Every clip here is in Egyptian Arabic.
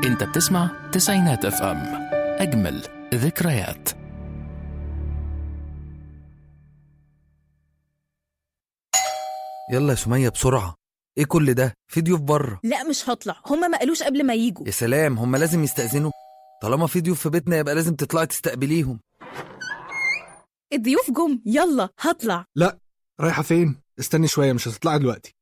انت بتسمع تسعينات اف ام اجمل ذكريات يلا يا سمية بسرعة ايه كل ده في ضيوف بره لا مش هطلع هما ما قالوش قبل ما يجوا يا سلام هم لازم يستأذنوا طالما في ضيوف في بيتنا يبقى لازم تطلعي تستقبليهم الضيوف جم يلا هطلع لا رايحة فين؟ استني شوية مش هتطلعي دلوقتي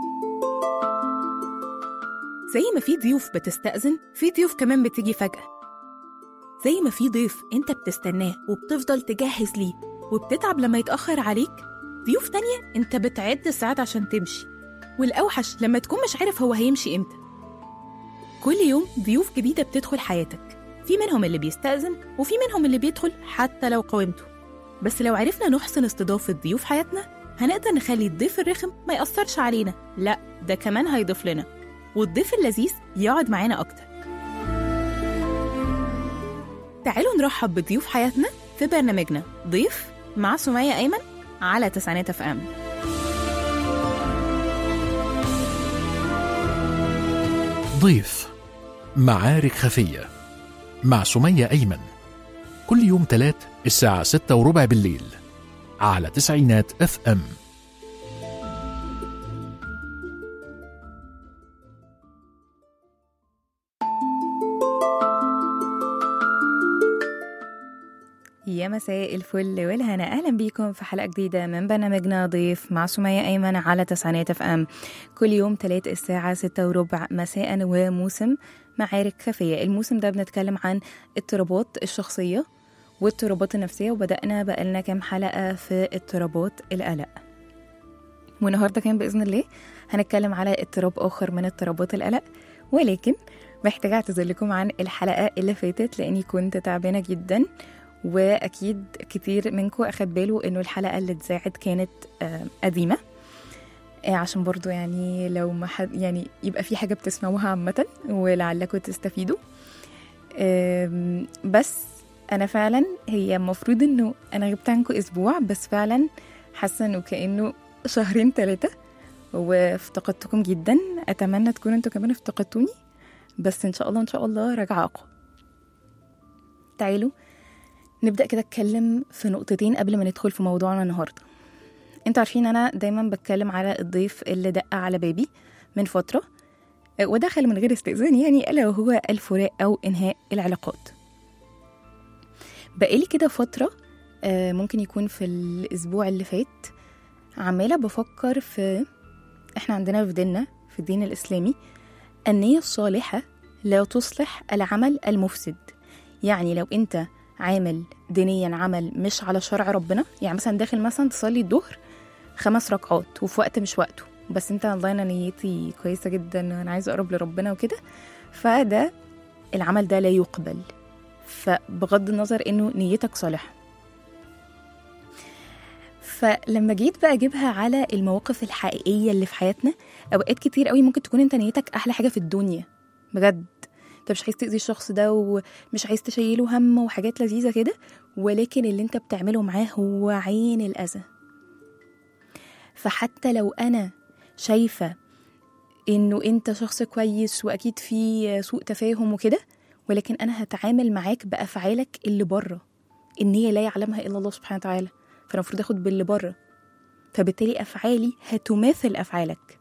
زي ما في ضيوف بتستأذن في ضيوف كمان بتيجي فجأة زي ما في ضيف انت بتستناه وبتفضل تجهز ليه وبتتعب لما يتأخر عليك ضيوف تانية انت بتعد الساعات عشان تمشي والأوحش لما تكون مش عارف هو هيمشي امتى كل يوم ضيوف جديدة بتدخل حياتك في منهم اللي بيستأذن وفي منهم اللي بيدخل حتى لو قاومته بس لو عرفنا نحسن استضافة ضيوف حياتنا هنقدر نخلي الضيف الرخم ما يأثرش علينا لا ده كمان هيضيف لنا والضيف اللذيذ يقعد معانا أكتر تعالوا نرحب بضيوف حياتنا في برنامجنا ضيف مع سمية أيمن على تسعينات اف ام ضيف معارك خفية مع سمية أيمن كل يوم تلات الساعة ستة وربع بالليل على تسعينات اف ام يا مساء الفل والهنا اهلا بيكم في حلقه جديده من برنامجنا ضيف مع سمية ايمن على تسعينات اف ام كل يوم تلات الساعه ستة وربع مساء وموسم معارك خفيه الموسم ده بنتكلم عن اضطرابات الشخصيه واضطرابات النفسيه وبدانا بقالنا كام حلقه في اضطرابات القلق والنهارده كمان باذن الله هنتكلم على اضطراب اخر من اضطرابات القلق ولكن محتاجه اعتذر لكم عن الحلقه اللي فاتت لاني كنت تعبانه جدا واكيد كتير منكم اخد باله انه الحلقه اللي اتذاعت كانت آه، قديمه آه، عشان برضو يعني لو ما حد يعني يبقى في حاجه بتسمعوها عامه ولعلكم تستفيدوا آم، بس انا فعلا هي المفروض انه انا غبت عنكم اسبوع بس فعلا حاسه انه كانه شهرين ثلاثه وافتقدتكم جدا اتمنى تكونوا انتوا كمان افتقدتوني بس ان شاء الله ان شاء الله راجعه اقوى تعالوا نبدأ كده اتكلم في نقطتين قبل ما ندخل في موضوعنا النهارده انتوا عارفين انا دايما بتكلم على الضيف اللي دق على بابي من فترة آه، ودخل من غير استئذان يعني الا وهو الفراق او انهاء العلاقات بقالي كده فترة آه، ممكن يكون في الاسبوع اللي فات عمالة بفكر في احنا عندنا في ديننا في الدين الاسلامي النية الصالحة لا تصلح العمل المفسد يعني لو انت عامل دينيا عمل مش على شرع ربنا يعني مثلا داخل مثلا تصلي الظهر خمس ركعات وفي وقت مش وقته بس انت والله انا نيتي كويسه جدا انا عايزه اقرب لربنا وكده فده العمل ده لا يقبل فبغض النظر انه نيتك صالحه فلما جيت بقى اجيبها على المواقف الحقيقيه اللي في حياتنا اوقات كتير قوي ممكن تكون انت نيتك احلى حاجه في الدنيا بجد انت مش عايز تاذي الشخص ده ومش عايز تشيله هم وحاجات لذيذه كده ولكن اللي انت بتعمله معاه هو عين الاذى فحتى لو انا شايفه انه انت شخص كويس واكيد في سوء تفاهم وكده ولكن انا هتعامل معاك بافعالك اللي بره النيه لا يعلمها الا الله سبحانه وتعالى فانا المفروض اخد باللي بره فبالتالي افعالي هتماثل افعالك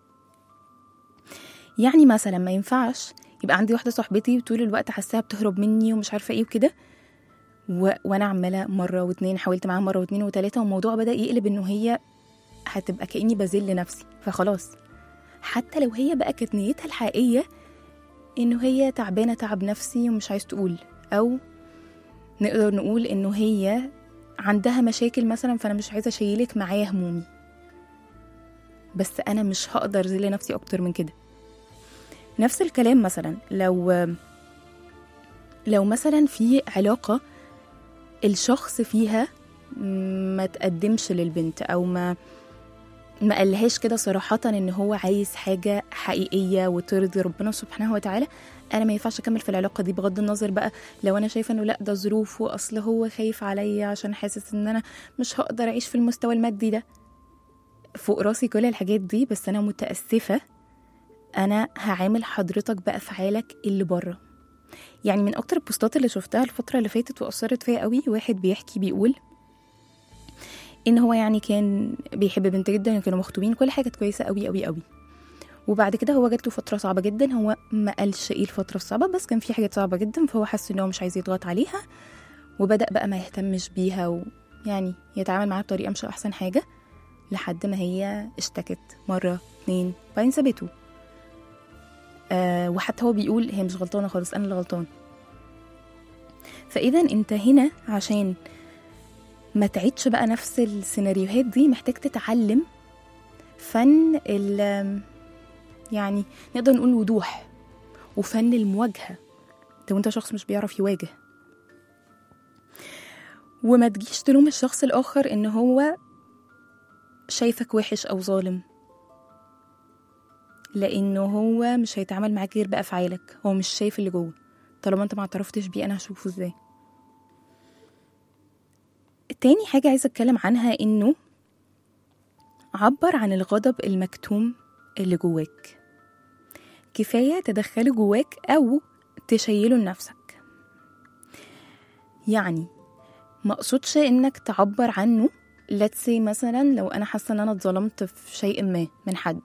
يعني مثلا ما ينفعش يبقى عندي واحده صاحبتي طول الوقت حاساها بتهرب مني ومش عارفه ايه وكده و... وانا عماله مره واتنين حاولت معاها مره واتنين وتلاته والموضوع بدا يقلب انه هي هتبقى كاني بذل نفسي فخلاص حتى لو هي بقى كانت نيتها الحقيقيه انه هي تعبانه تعب نفسي ومش عايز تقول او نقدر نقول انه هي عندها مشاكل مثلا فانا مش عايزه اشيلك معايا همومي بس انا مش هقدر اذل نفسي اكتر من كده نفس الكلام مثلا لو لو مثلا في علاقة الشخص فيها ما تقدمش للبنت أو ما ما قالهاش كده صراحة إن هو عايز حاجة حقيقية وترضي ربنا سبحانه وتعالى أنا ما ينفعش أكمل في العلاقة دي بغض النظر بقى لو أنا شايفة إنه لأ ده ظروفه أصل هو خايف عليا عشان حاسس إن أنا مش هقدر أعيش في المستوى المادي ده فوق راسي كل الحاجات دي بس أنا متأسفة انا هعامل حضرتك بافعالك اللي بره يعني من اكتر البوستات اللي شفتها الفتره اللي فاتت واثرت فيا قوي واحد بيحكي بيقول ان هو يعني كان بيحب بنت جدا وكانوا مخطوبين كل حاجه كانت كويسه قوي قوي قوي وبعد كده هو جات له فتره صعبه جدا هو ما قالش ايه الفتره الصعبه بس كان في حاجات صعبه جدا فهو حس ان هو مش عايز يضغط عليها وبدا بقى ما يهتمش بيها ويعني يتعامل معاها بطريقه مش احسن حاجه لحد ما هي اشتكت مره اتنين بعدين سابته آه وحتى هو بيقول هي مش غلطانه خالص انا اللي غلطان فاذا انت هنا عشان ما تعيدش بقى نفس السيناريوهات دي محتاج تتعلم فن ال يعني نقدر نقول وضوح وفن المواجهة لو انت شخص مش بيعرف يواجه وما تجيش تلوم الشخص الآخر إن هو شايفك وحش أو ظالم لأنه هو مش هيتعامل معاك غير بأفعالك هو مش شايف اللي جوه طالما انت ما اعترفتش بيه أنا هشوفه ازاي تاني حاجة عايزة أتكلم عنها إنه عبر عن الغضب المكتوم اللي جواك كفاية تدخله جواك أو تشيله لنفسك يعني ما اقصدش انك تعبر عنه let's say مثلا لو انا حاسه ان انا اتظلمت في شيء ما من حد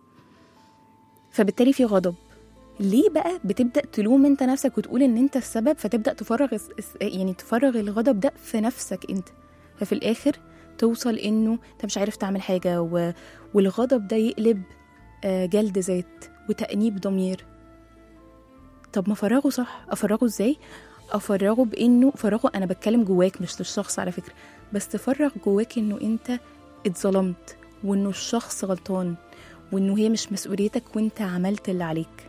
فبالتالي في غضب ليه بقى بتبدا تلوم انت نفسك وتقول ان انت السبب فتبدا تفرغ الس- الس- يعني تفرغ الغضب ده في نفسك انت ففي الاخر توصل انه انت مش عارف تعمل حاجه و... والغضب ده يقلب آه، جلد ذات وتأنيب ضمير طب ما افرغه صح افرغه ازاي افرغه بانه فرغه انا بتكلم جواك مش للشخص على فكره بس تفرغ جواك انه انت اتظلمت وانه الشخص غلطان وانه هي مش مسؤوليتك وانت عملت اللي عليك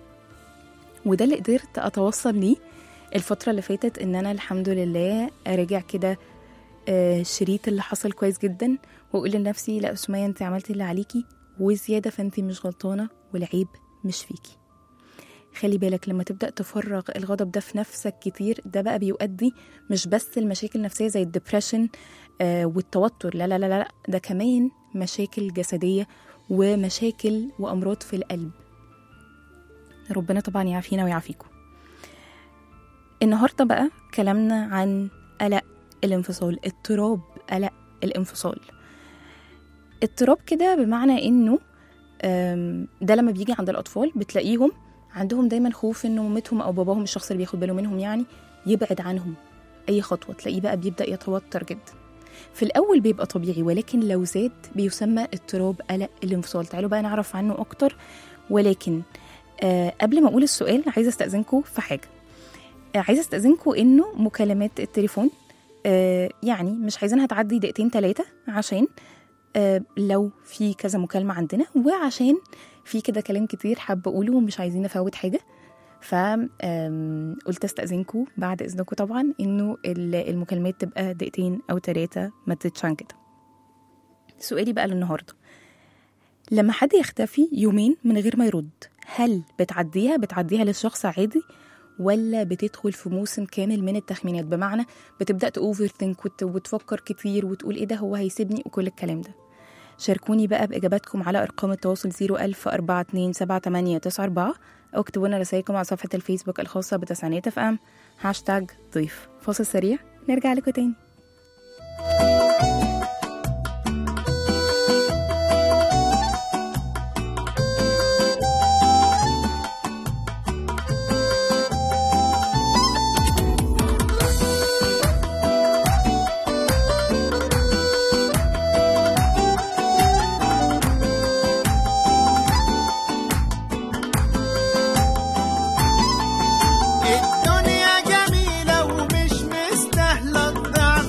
وده اللي قدرت اتوصل ليه الفتره اللي فاتت ان انا الحمد لله اراجع كده آه، شريط اللي حصل كويس جدا واقول لنفسي لا سمية انت عملتي اللي عليكي وزياده فانت مش غلطانه والعيب مش فيكي خلي بالك لما تبدا تفرغ الغضب ده في نفسك كتير ده بقى بيؤدي مش بس المشاكل النفسيه زي الدبريشن آه والتوتر لا لا لا لا ده كمان مشاكل جسديه ومشاكل وامراض في القلب ربنا طبعا يعافينا ويعافيكم النهارده بقى كلامنا عن قلق الانفصال اضطراب قلق الانفصال اضطراب كده بمعنى انه آم، ده لما بيجي عند الاطفال بتلاقيهم عندهم دايما خوف ان مامتهم او باباهم الشخص اللي بياخد باله منهم يعني يبعد عنهم اي خطوه تلاقيه بقى بيبدا يتوتر جدا في الاول بيبقى طبيعي ولكن لو زاد بيسمى اضطراب قلق الانفصال تعالوا بقى نعرف عنه اكتر ولكن آه قبل ما اقول السؤال عايزه استاذنكم في حاجه آه عايزه استاذنكم انه مكالمات التليفون آه يعني مش عايزينها تعدي دقيقتين ثلاثه عشان آه لو في كذا مكالمه عندنا وعشان في كده كلام كتير حابه اقوله ومش عايزين نفوت حاجه ف آم، قلت استاذنكم بعد اذنكم طبعا انه ال- المكالمات تبقى دقيقتين او ثلاثه ما تزيدش عن كده سؤالي بقى للنهارده لما حد يختفي يومين من غير ما يرد هل بتعديها بتعديها للشخص عادي ولا بتدخل في موسم كامل من التخمينات بمعنى بتبدا تاوفر ثينك وتفكر كتير وتقول ايه ده هو هيسيبني وكل الكلام ده شاركوني بقى بإجاباتكم على أرقام التواصل 010427894 أو اكتبوا لنا رسائلكم على صفحة الفيسبوك الخاصة بتسعينات اف ام هاشتاج ضيف فاصل سريع نرجع لكم تاني الدنيا جميلة ومش مستاهلة تضيع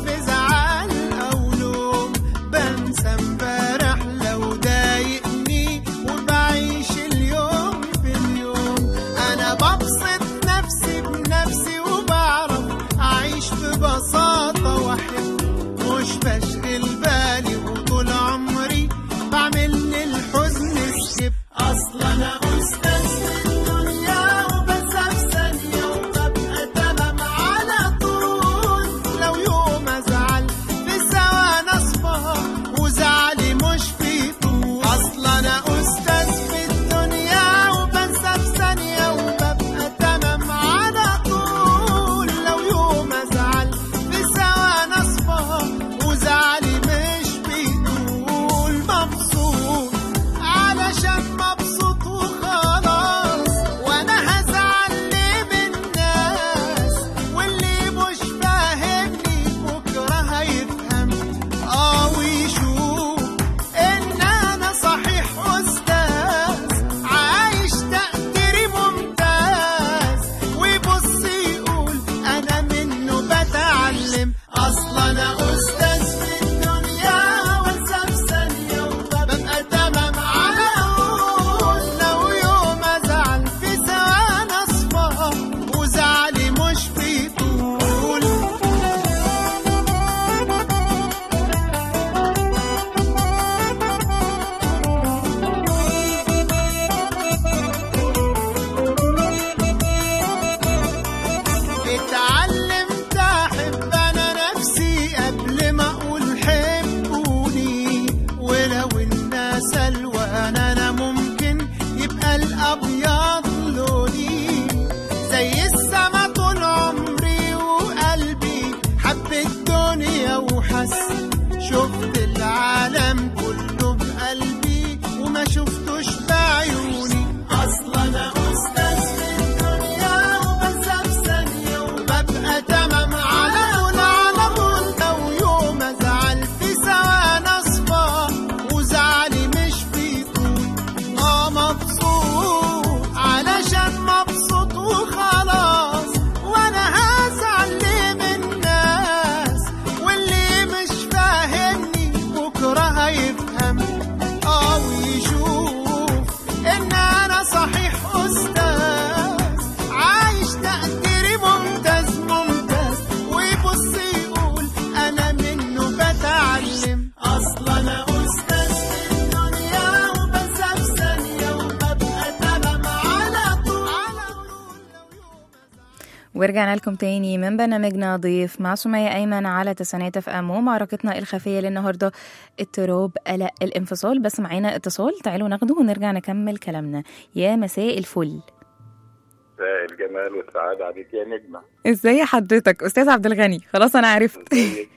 ورجعنا لكم تاني من برنامجنا ضيف مع سمية أيمن على تسعينات اف ام ومعركتنا الخفية للنهاردة اضطراب قلق الانفصال بس معانا اتصال تعالوا ناخده ونرجع نكمل كلامنا يا مساء الفل مساء الجمال والسعادة عليك يا نجمة ازاي حضرتك استاذ عبد الغني خلاص انا عرفت ازيك؟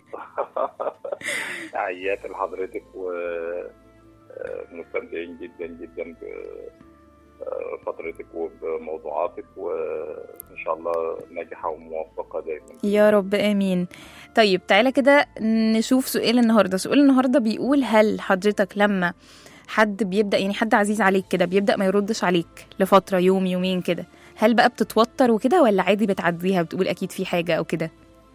تحياتي لحضرتك ومستمتعين جدا جدا بفترتك وبموضوعاتك وإن شاء الله ناجحة وموفقة دايما يا رب امين طيب تعالى كده نشوف سؤال النهارده سؤال النهارده بيقول هل حضرتك لما حد بيبدا يعني حد عزيز عليك كده بيبدا ما يردش عليك لفتره يوم يومين كده هل بقى بتتوتر وكده ولا عادي بتعديها بتقول اكيد في حاجه او كده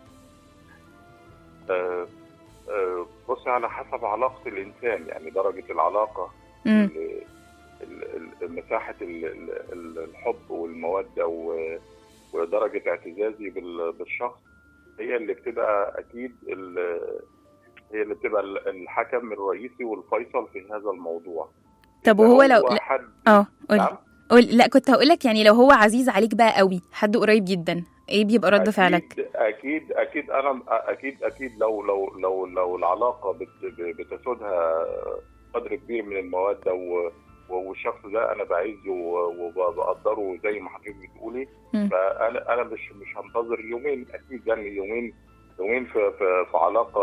آه، آه، بصي على حسب علاقة الإنسان يعني درجة العلاقة امم ال- ال- ال- مساحة ال- ال- ال- الحب والمودة و- ودرجة اعتزازي بال- بالشخص هي اللي بتبقى أكيد ال- هي اللي بتبقى ال- الحكم الرئيسي والفيصل في هذا الموضوع طب إذا وهو لو هو لا حد اه قولي نعم قول لا كنت هقولك يعني لو هو عزيز عليك بقى قوي حد قريب جدا ايه بيبقى رد فعلك أكيد أكيد أكيد أنا أكيد أكيد لو لو لو لو العلاقة بت- بتسودها قدر كبير من المودة و- والشخص ده أنا بعزه وبقدره زي ما حضرتك بتقولي مم. فأنا أنا مش مش هنتظر يومين أكيد يعني يومين يومين في في, في علاقة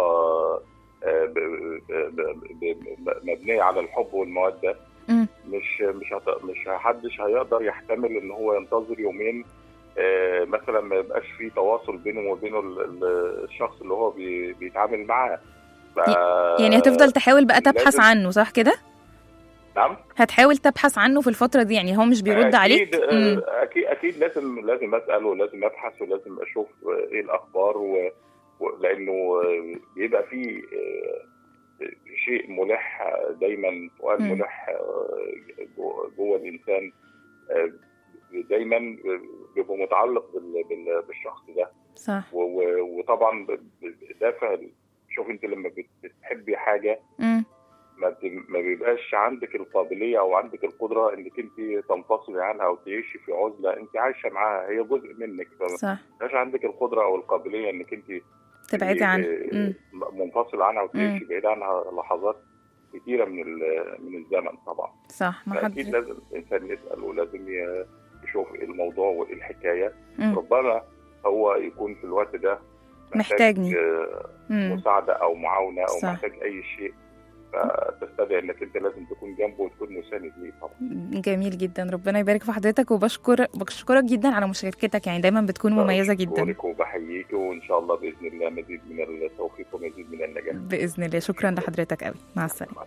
آه، ب- ب- ب- ب- مبنية على الحب والمودة مم. مش مش هت... مش حدش هيقدر يحتمل ان هو ينتظر يومين آه، مثلا ما يبقاش في تواصل بينه وبين ال- ال- الشخص اللي هو بي... بيتعامل معاه ف... يعني هتفضل تحاول بقى تبحث لازم- عنه صح كده نعم هتحاول تبحث عنه في الفتره دي يعني هو مش بيرد عليك أكيد مم. آه، اكيد اكيد لازم لازم اسال ولازم ابحث ولازم اشوف آه، ايه الاخبار و... و... لانه آه، بيبقى في آه، شيء ملح آه، دايما سؤال مم. ملح آه، جوه جوه الانسان آه، دايما بيبقى متعلق بال... بال... بالشخص ده صح و... و... وطبعا ب- ب- دافع شوف انت لما بت- بتحبي حاجه مم. ما بت- ما بيبقاش عندك القابليه او عندك القدره انك انت تنفصلي عنها او تعيشي في عزله انت عايشه معاها هي جزء منك فما صح بيبقاش عندك القدره او القابليه انك انت تبعدي عنه تبقي، مم. آه، منفصل عنها وتعيشي مم. بعيد عنها لحظات كثيره من ال- من الزمن طبعا صح ما فاكيد حد لازم الانسان يسال ولازم ي- يشوف إيه الموضوع وايه الحكايه مم. ربما هو يكون في الوقت ده محتاجني. آه، مم. مساعده او معاونه او صح. محتاج اي شيء فتستدعي انك انت لازم تكون جنبه وتكون مساند ليه طبعا جميل جدا ربنا يبارك في حضرتك وبشكر بشكرك جدا على مشاركتك يعني دايما بتكون مميزه جدا بشكرك وبحييك وان شاء الله باذن الله مزيد من التوفيق ومزيد من النجاح باذن الله شكرا لحضرتك قوي مع السلامه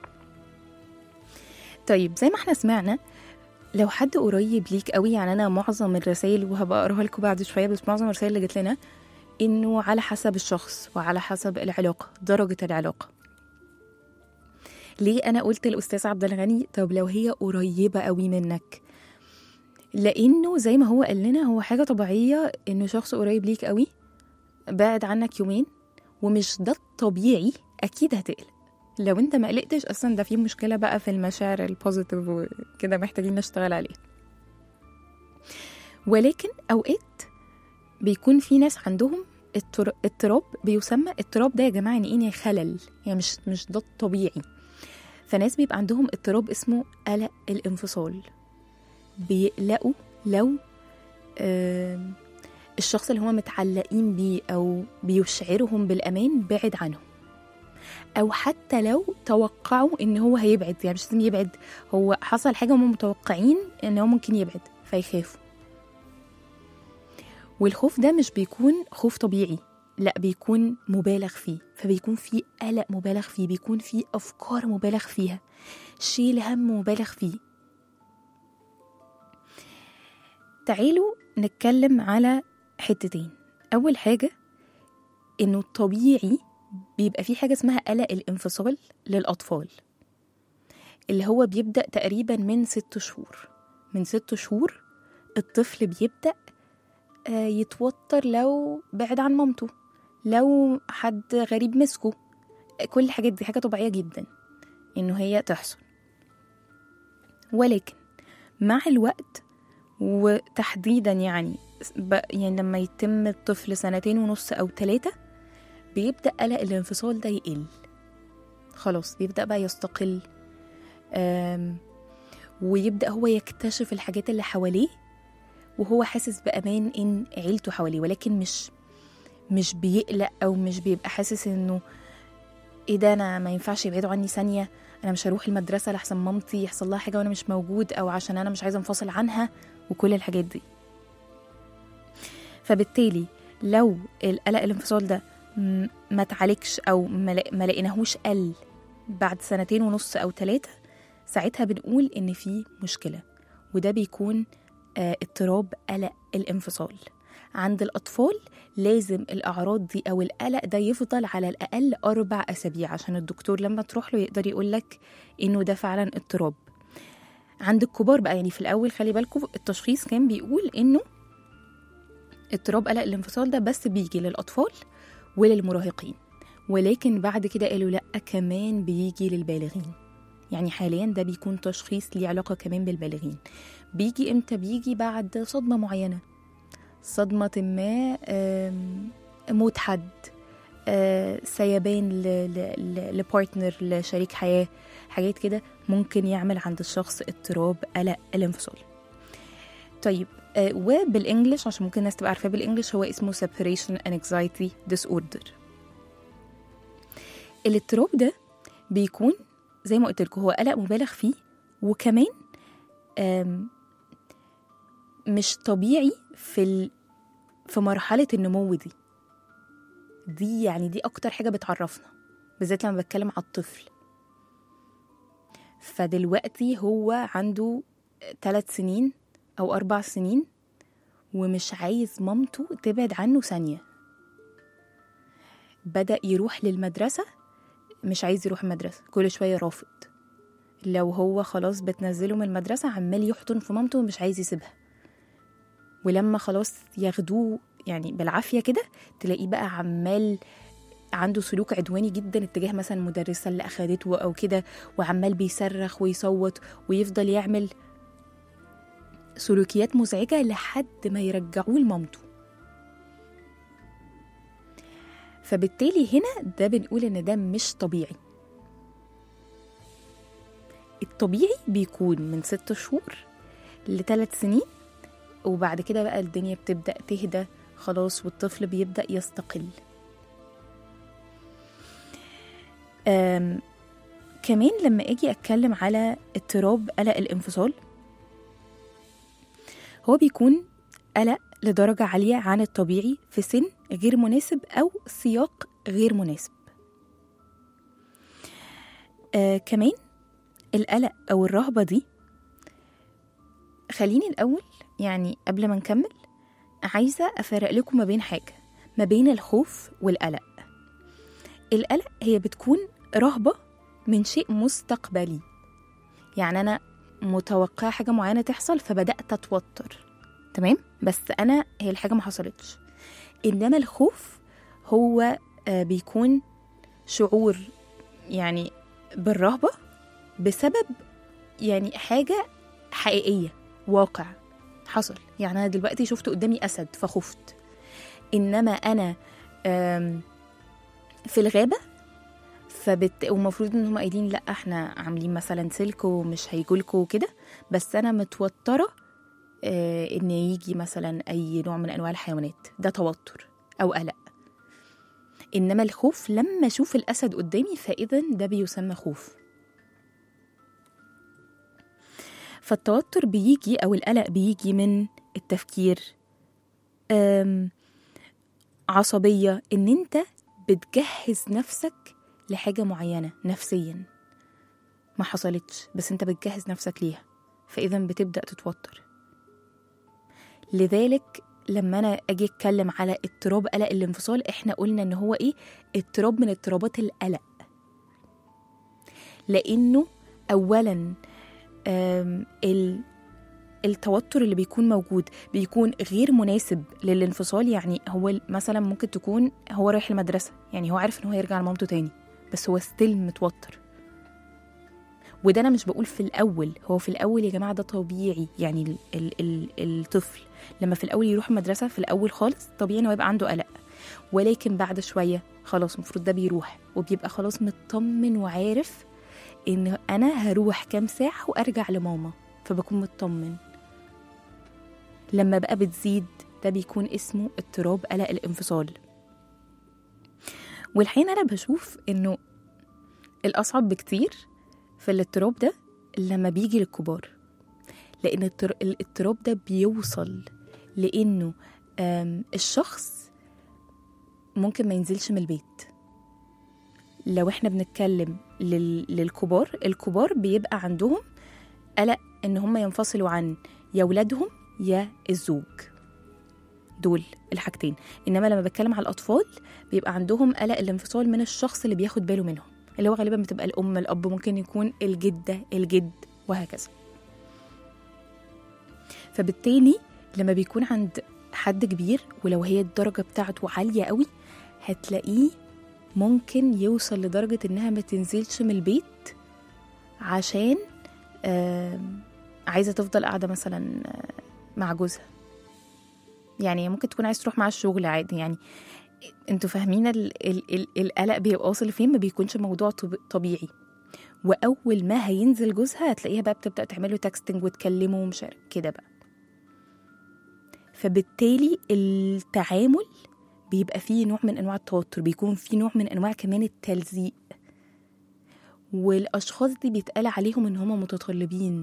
طيب زي ما احنا سمعنا لو حد قريب ليك قوي يعني انا معظم الرسائل وهبقى اقراها لكم بعد شويه بس معظم الرسائل اللي جت لنا انه على حسب الشخص وعلى حسب العلاقه درجه العلاقه ليه انا قلت الاستاذ عبد الغني طب لو هي قريبه قوي منك لانه زي ما هو قال لنا هو حاجه طبيعيه انه شخص قريب ليك قوي بعد عنك يومين ومش ده الطبيعي اكيد هتقلق لو انت ما قلقتش اصلا ده في مشكله بقى في المشاعر البوزيتيف وكده محتاجين نشتغل عليها ولكن اوقات بيكون في ناس عندهم اضطر- اضطراب بيسمى اضطراب ده يا جماعه يعني ايه يعني خلل يعني مش مش ده الطبيعي فناس بيبقى عندهم اضطراب اسمه قلق الانفصال بيقلقوا لو آم، الشخص اللي هو متعلقين بيه او بيشعرهم بالامان بعد عنهم او حتى لو توقعوا ان هو هيبعد يعني مش لازم يبعد هو حصل حاجه هم متوقعين ان هو ممكن يبعد فيخافوا والخوف ده مش بيكون خوف طبيعي لا بيكون مبالغ فيه فبيكون فيه قلق مبالغ فيه بيكون فيه افكار مبالغ فيها شيل هم مبالغ فيه تعالوا نتكلم على حتتين اول حاجه انه الطبيعي بيبقى في حاجه اسمها قلق الانفصال للاطفال اللي هو بيبدا تقريبا من ست شهور من ست شهور الطفل بيبدا آه، يتوتر لو بعد عن مامته لو حد غريب مسكه كل الحاجات دي حاجه طبيعيه جدا انه هي تحصل ولكن مع الوقت وتحديدا يعني ب- يعني لما يتم الطفل سنتين ونص أو ثلاثة بيبدأ قلق الانفصال ده يقل خلاص بيبدأ بقى يستقل آم، ويبدأ هو يكتشف الحاجات اللي حواليه وهو حاسس بأمان إن عيلته حواليه ولكن مش مش بيقلق أو مش بيبقى حاسس إنه إيه ده أنا ما ينفعش يبعدوا عني ثانية أنا مش هروح المدرسة لحسن مامتي يحصل لها حاجة وأنا مش موجود أو عشان أنا مش عايزة أنفصل عنها وكل الحاجات دي فبالتالي لو القلق الانفصال ده م- ما اتعالجش او ما لا- ما لقيناهوش قل بعد سنتين ونص او ثلاثه ساعتها بنقول ان في مشكله وده بيكون آه، اضطراب قلق الانفصال عند الاطفال لازم الاعراض دي او القلق ده يفضل على الاقل اربع اسابيع عشان الدكتور لما تروح له يقدر يقول لك انه ده فعلا اضطراب عند الكبار بقى يعني في الاول خلي بالكم التشخيص كان بيقول انه اضطراب قلق الانفصال ده بس بيجي للأطفال وللمراهقين ولكن بعد كده قالوا لأ كمان بيجي للبالغين يعني حاليا ده بيكون تشخيص ليه علاقة كمان بالبالغين بيجي امتى بيجي بعد صدمة معينة صدمة ما آم، موت حد آه، سيبان ل- ل- ل- لبارتنر لشريك حياة حاجات كده ممكن يعمل عند الشخص اضطراب قلق الانفصال طيب آه، وبالانجلش عشان ممكن الناس تبقى عارفاه بالانجلش هو اسمه separation anxiety disorder الاضطراب ده بيكون زي ما قلت لكم هو قلق مبالغ فيه وكمان آم، مش طبيعي في ال... في مرحلة النمو دي دي يعني دي أكتر حاجة بتعرفنا بالذات لما بتكلم على الطفل فدلوقتي هو عنده ثلاث سنين أو أربع سنين ومش عايز مامته تبعد عنه ثانية بدأ يروح للمدرسة مش عايز يروح المدرسة كل شوية رافض لو هو خلاص بتنزله من المدرسة عمال يحضن في مامته ومش عايز يسيبها ولما خلاص ياخدوه يعني بالعافية كده تلاقيه بقى عمال عنده سلوك عدواني جدا اتجاه مثلا المدرسة اللي أخدته أو كده وعمال بيصرخ ويصوت ويفضل يعمل سلوكيات مزعجة لحد ما يرجعوه لمامته فبالتالي هنا ده بنقول إن ده مش طبيعي الطبيعي بيكون من ست شهور لثلاث سنين وبعد كده بقى الدنيا بتبدأ تهدى خلاص والطفل بيبدأ يستقل أم كمان لما أجي أتكلم على اضطراب قلق الانفصال هو بيكون قلق لدرجة عالية عن الطبيعي في سن غير مناسب أو سياق غير مناسب آه كمان القلق أو الرهبة دي خليني الأول يعني قبل ما نكمل عايزة أفرق لكم ما بين حاجة ما بين الخوف والقلق القلق هي بتكون رهبة من شيء مستقبلي يعني أنا متوقعة حاجة معينة تحصل فبدأت أتوتر تمام بس أنا هي الحاجة ما حصلتش إنما الخوف هو آه، بيكون شعور يعني بالرهبة بسبب يعني حاجة حقيقية واقع حصل يعني أنا دلوقتي شفت قدامي أسد فخفت إنما أنا آم، في الغابة فبت... ومفروض ان هم قايلين لا احنا عاملين مثلا سلك ومش هيجولكوا وكده بس انا متوتره آه ان يجي مثلا اي نوع من انواع الحيوانات ده توتر او قلق انما الخوف لما اشوف الاسد قدامي فاذا ده بيسمى خوف فالتوتر بيجي او القلق بيجي من التفكير آم، عصبيه ان انت بتجهز نفسك لحاجة معينة نفسيا ما حصلتش بس انت بتجهز نفسك ليها فإذا بتبدأ تتوتر لذلك لما أنا أجي أتكلم على اضطراب قلق الانفصال إحنا قلنا إن هو إيه اضطراب من اضطرابات القلق لأنه أولا آم، ال التوتر اللي بيكون موجود بيكون غير مناسب للانفصال يعني هو مثلا ممكن تكون هو رايح المدرسة يعني هو عارف ان هو يرجع لمامته تاني بس هو ستيل متوتر وده انا مش بقول في الاول هو في الاول يا جماعه ده طبيعي يعني ال ال ال الطفل لما في الاول يروح المدرسه في الاول خالص طبيعي انه يبقى عنده قلق ولكن بعد شويه خلاص المفروض ده بيروح وبيبقى خلاص مطمن وعارف ان انا هروح كام ساعه وارجع لماما فبكون مطمن لما بقى بتزيد ده بيكون اسمه اضطراب قلق الانفصال والحين انا بشوف انه الاصعب بكتير في الاضطراب ده لما بيجي للكبار لان التر- الاضطراب ده بيوصل لانه آم، الشخص ممكن ما ينزلش من البيت لو احنا بنتكلم لل... للكبار الكبار بيبقى عندهم قلق ان هم ينفصلوا عن يا ولادهم يا الزوج دول الحاجتين انما لما بتكلم على الاطفال بيبقى عندهم قلق الانفصال من الشخص اللي بياخد باله منهم اللي هو غالبا بتبقى الام الاب ممكن يكون الجده الجد وهكذا فبالتالي لما بيكون عند حد كبير ولو هي الدرجه بتاعته عاليه قوي هتلاقيه ممكن يوصل لدرجه انها ما تنزلش من البيت عشان آم، عايزه تفضل قاعده مثلا آه، مع جوزها يعني ممكن تكون عايز تروح مع الشغل عادي يعني انتوا فاهمين ال ال ال القلق بيبقى واصل لفين ما بيكونش موضوع طب- طبيعي واول ما هينزل جوزها هتلاقيها بقى بتبدا تعمله تكستنج وتكلمه ومش عارف كده بقى فبالتالي التعامل بيبقى فيه نوع من انواع التوتر بيكون فيه نوع من انواع كمان التلزيق والاشخاص دي بيتقال عليهم ان هم متطلبين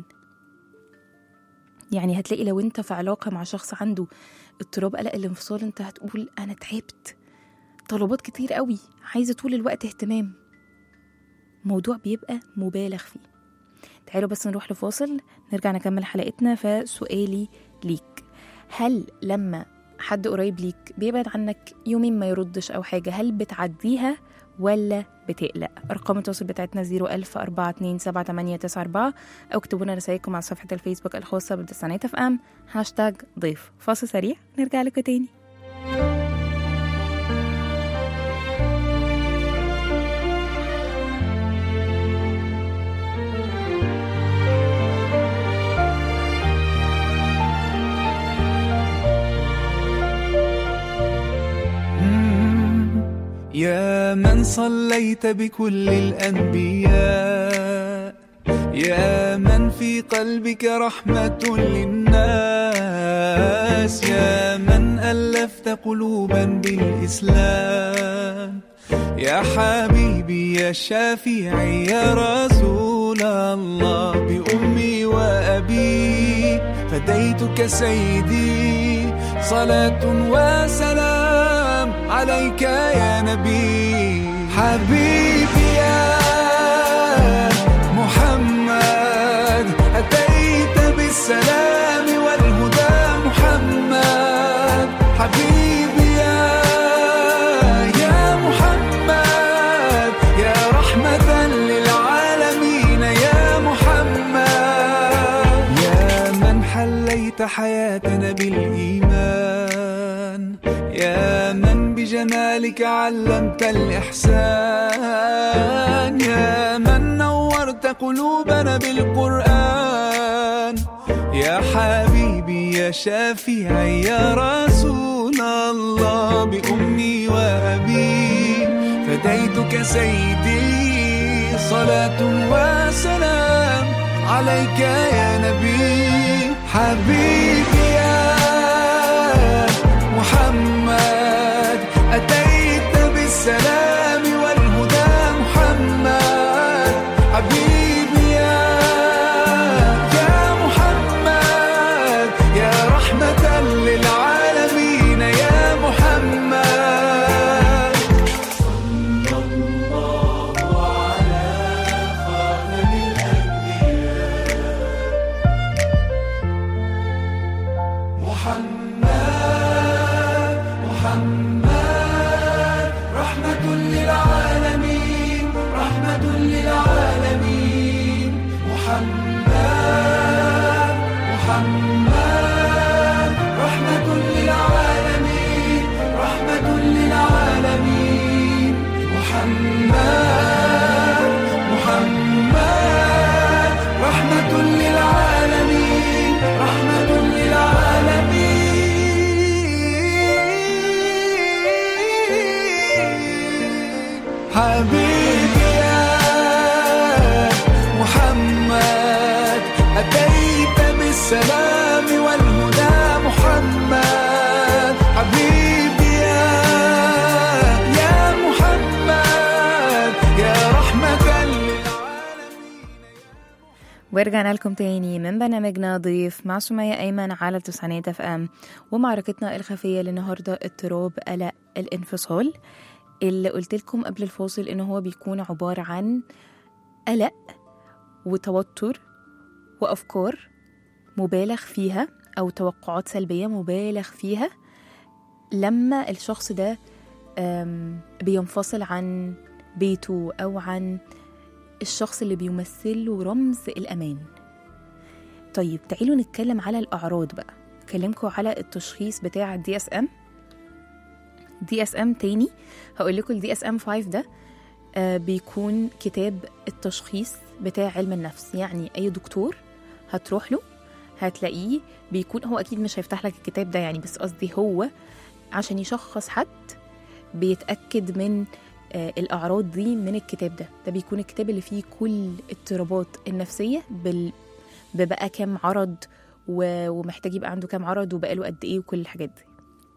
يعني هتلاقي لو انت في علاقه مع شخص عنده اضطراب قلق الانفصال انت هتقول انا تعبت طلبات كتير قوي عايزه طول الوقت اهتمام موضوع بيبقى مبالغ فيه تعالوا بس نروح لفاصل نرجع نكمل حلقتنا فسؤالي ليك هل لما حد قريب ليك بيبعد عنك يومين ما يردش أو حاجة هل بتعديها ولا بتقلق أرقام التواصل بتاعتنا 01000 427 أو اكتبوا لنا رسائلكم على صفحة الفيسبوك الخاصة بالتسعينات اف ام هاشتاج ضيف فاصل سريع نرجع لكم تاني يا من صليت بكل الأنبياء يا من في قلبك رحمة للناس يا من ألفت قلوبا بالإسلام يا حبيبي يا شافعي يا رسول الله بأمي وأبي فديتك سيدي صلاة وسلام عليك يا نبي حبيبي يا محمد أتيت بالسلام والهدى محمد حبيبي يا يا محمد يا رحمة للعالمين يا محمد يا من حليت حياتنا بالإيمان يا من بجمالك علمت الإحسان يا من نورت قلوبنا بالقرآن يا حبيبي يا شافعي يا رسول الله بأمي وأبي فديتك سيدي صلاة وسلام عليك يا نبي حبيبي يا محمد أتيت بالسلام والهدى محمد حبيبي يا يا محمد يا رحمة للعالمين يا محمد صلى الله على خاتم محمد محمد رحمة للعالمين رحمة للعالمين محمد محمد رحمة للعالمين رحمة للعالمين محمد محمد ورجعنا لكم تاني من برنامجنا ضيف مع سمية أيمن على تسعينات اف ام ومعركتنا الخفية للنهاردة اضطراب قلق الانفصال اللي قلت لكم قبل الفاصل إن هو بيكون عبارة عن قلق وتوتر وأفكار مبالغ فيها أو توقعات سلبية مبالغ فيها لما الشخص ده أم، بينفصل عن بيته أو عن الشخص اللي بيمثله رمز الأمان طيب تعالوا نتكلم على الأعراض بقى أكلمكم على التشخيص بتاع الدي اس ام دي اس ام تاني هقول لكم الدي اس ام 5 ده آه بيكون كتاب التشخيص بتاع علم النفس يعني أي دكتور هتروح له هتلاقيه بيكون هو أكيد مش هيفتح لك الكتاب ده يعني بس قصدي هو عشان يشخص حد بيتأكد من آه، الأعراض دي من الكتاب ده ده بيكون الكتاب اللي فيه كل اضطرابات النفسية بال... ببقى كام عرض و... ومحتاج يبقى عنده كام عرض وبقاله قد إيه وكل الحاجات دي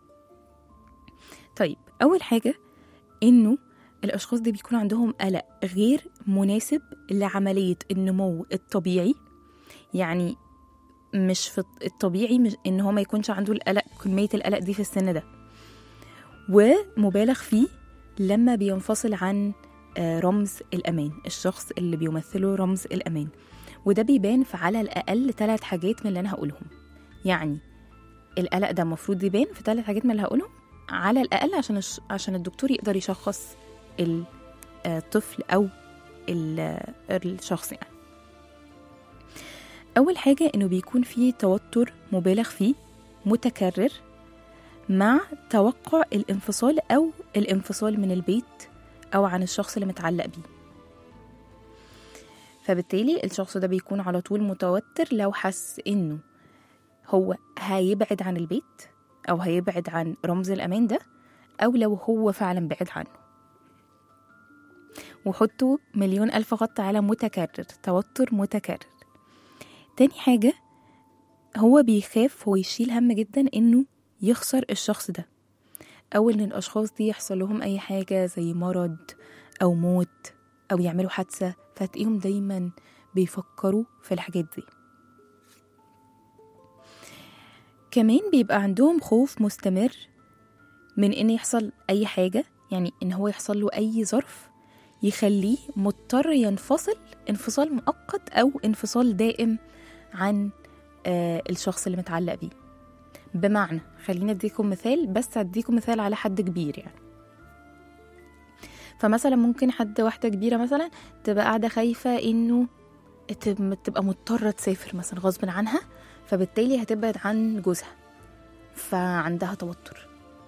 طيب أول حاجة إنه الأشخاص دي بيكون عندهم قلق غير مناسب لعملية النمو الطبيعي يعني مش في الطبيعي مش إن هو ما يكونش عنده القلق كمية القلق دي في السن ده ومبالغ فيه لما بينفصل عن آه، رمز الأمان الشخص اللي بيمثله رمز الأمان وده بيبان في على الأقل ثلاث حاجات من اللي أنا هقولهم يعني القلق ده المفروض يبان في ثلاث حاجات من اللي هقولهم على الأقل عشان الش... عشان الدكتور يقدر يشخص ال- آه، الطفل أو ال- آه، الشخص يعني أول حاجة إنه بيكون فيه توتر مبالغ فيه متكرر مع توقع الانفصال أو الانفصال من البيت أو عن الشخص اللي متعلق بيه فبالتالي الشخص ده بيكون على طول متوتر لو حس إنه هو هيبعد عن البيت أو هيبعد عن رمز الأمان ده أو لو هو فعلا بعد عنه وحطوا مليون ألف خط على متكرر توتر متكرر تاني حاجة هو بيخاف هو يشيل هم جدا إنه يخسر الشخص ده أو إن الأشخاص دي يحصل لهم أي حاجة زي مرض أو موت أو يعملوا حادثة فتلاقيهم دايما بيفكروا في الحاجات دي كمان بيبقى عندهم خوف مستمر من إن يحصل أي حاجة يعني إن هو يحصل له أي ظرف يخليه مضطر ينفصل انفصال مؤقت أو انفصال دائم عن آه الشخص اللي متعلق بيه بمعنى خليني اديكم مثال بس اديكم مثال على حد كبير يعني فمثلا ممكن حد واحدة كبيرة مثلا تبقى قاعدة خايفة انه تب- تبقى مضطرة تسافر مثلا غصب عنها فبالتالي هتبعد عن جوزها فعندها توتر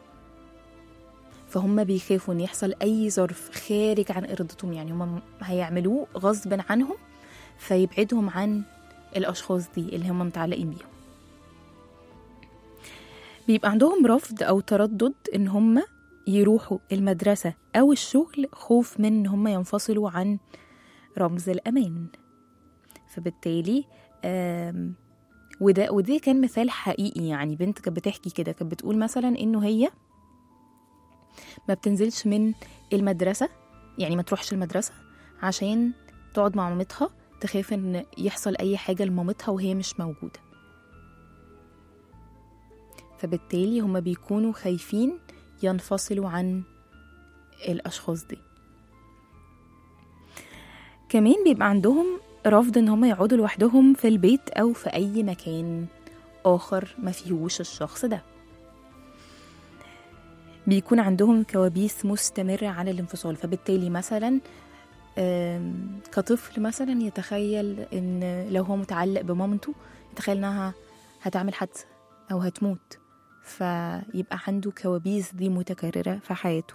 فهم بيخافوا ان يحصل اي ظرف خارج عن ارادتهم يعني هم هيعملوه غصب عنهم فيبعدهم عن الاشخاص دي اللي هم متعلقين بيهم بيبقى عندهم رفض او تردد ان هم يروحوا المدرسة او الشغل خوف من ان هم ينفصلوا عن رمز الامان فبالتالي آم، وده ودي كان مثال حقيقي يعني بنت كانت بتحكي كده كانت بتقول مثلا انه هي ما بتنزلش من المدرسة يعني ما تروحش المدرسة عشان تقعد مع مامتها تخاف ان يحصل اي حاجة لمامتها وهي مش موجودة فبالتالي هما بيكونوا خايفين ينفصلوا عن الأشخاص دي كمان بيبقى عندهم رفض ان هما يقعدوا لوحدهم في البيت او في اي مكان اخر ما فيهوش الشخص ده بيكون عندهم كوابيس مستمرة عن الانفصال فبالتالي مثلا آم، كطفل مثلا يتخيل ان لو هو متعلق بمامته يتخيل انها هتعمل حادثة او هتموت فيبقى عنده كوابيس دي متكررة في حياته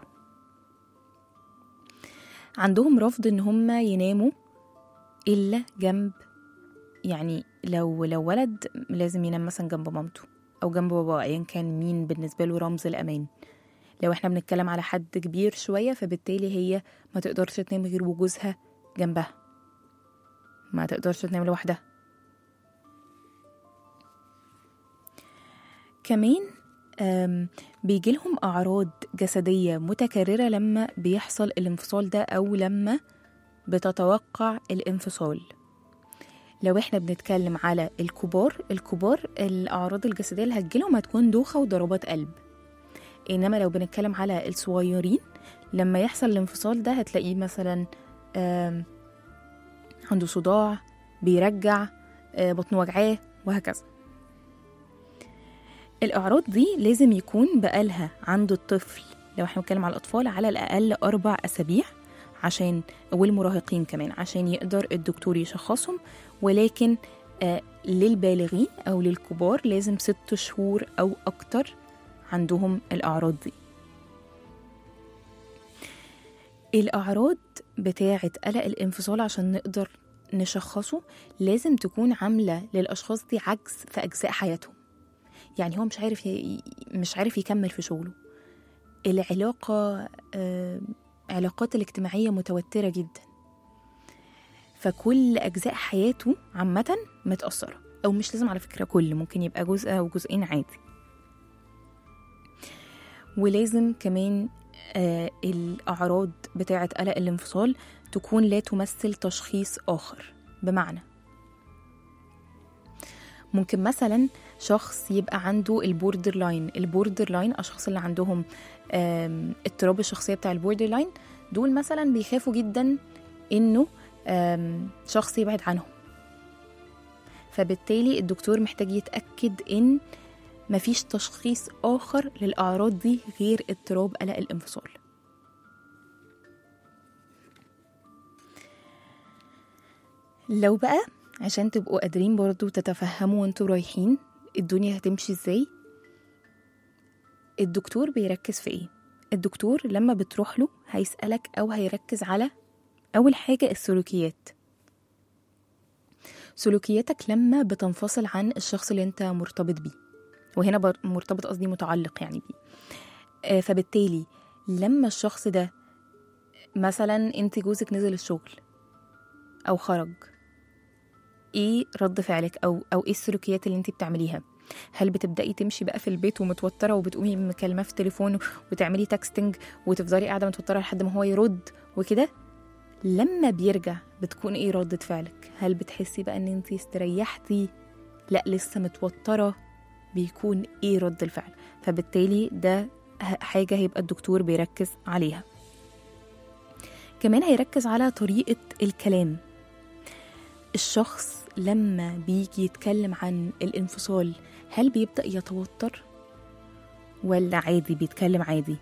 عندهم رفض ان هم يناموا الا جنب يعني لو لو ولد لازم ينام مثلا جنب مامته او جنب باباه ايا كان مين بالنسبه له رمز الامان لو احنا بنتكلم على حد كبير شويه فبالتالي هي ما تقدرش تنام غير وجوزها جنبها ما تقدرش تنام لوحدها كمان آم، بيجيلهم أعراض جسدية متكررة لما بيحصل الانفصال ده أو لما بتتوقع الانفصال لو احنا بنتكلم على الكبار الكبار الأعراض الجسدية اللي هتجيلهم هتكون دوخة وضربات قلب إنما لو بنتكلم على الصغيرين لما يحصل الانفصال ده هتلاقيه مثلا آم، عنده صداع بيرجع آه، بطنه وجعاه وهكذا الأعراض دي لازم يكون بقالها عند الطفل لو احنا بنتكلم على الأطفال على الأقل أربع أسابيع عشان والمراهقين كمان عشان يقدر الدكتور يشخصهم ولكن آه للبالغين أو للكبار لازم ست شهور أو أكتر عندهم الأعراض دي الأعراض بتاعة قلق الانفصال عشان نقدر نشخصه لازم تكون عاملة للأشخاص دي عجز في أجزاء حياتهم يعني هو مش عارف ي... مش عارف يكمل في شغله العلاقة آه... علاقات الاجتماعية متوترة جدا فكل أجزاء حياته عامة متأثرة أو مش لازم على فكرة كل ممكن يبقى جزء أو جزئين عادي ولازم كمان آه الأعراض بتاعة قلق الانفصال تكون لا تمثل تشخيص آخر بمعنى ممكن مثلا شخص يبقى عنده البوردر لاين البوردر لاين أشخاص اللي عندهم آم، اضطراب الشخصية بتاع البوردر لاين دول مثلا بيخافوا جدا إنه آم، شخص يبعد عنهم فبالتالي الدكتور محتاج يتأكد إن مفيش تشخيص آخر للأعراض دي غير اضطراب قلق الانفصال لو بقى عشان تبقوا قادرين برضو تتفهموا وانتوا رايحين الدنيا هتمشي ازاي الدكتور بيركز في ايه الدكتور لما بتروح له هيسألك أو هيركز على أول حاجة السلوكيات سلوكياتك لما بتنفصل عن الشخص اللي انت مرتبط بيه وهنا بر- مرتبط قصدي متعلق يعني بيه آه، فبالتالي لما الشخص ده مثلا انت جوزك نزل الشغل او خرج ايه رد فعلك او او ايه السلوكيات اللي انت بتعمليها هل بتبداي تمشي بقى في البيت ومتوتره وبتقومي مكالمه في تليفون وتعملي تكستنج وتفضلي قاعده متوتره لحد ما هو يرد وكده لما بيرجع بتكون ايه ردة فعلك هل بتحسي بقى ان انت استريحتي لا لسه متوتره بيكون ايه رد الفعل فبالتالي ده ه- حاجه هيبقى الدكتور بيركز عليها كمان هيركز على طريقه الكلام الشخص لما بيجي يتكلم عن الانفصال هل بيبدأ يتوتر ولا عادي بيتكلم عادي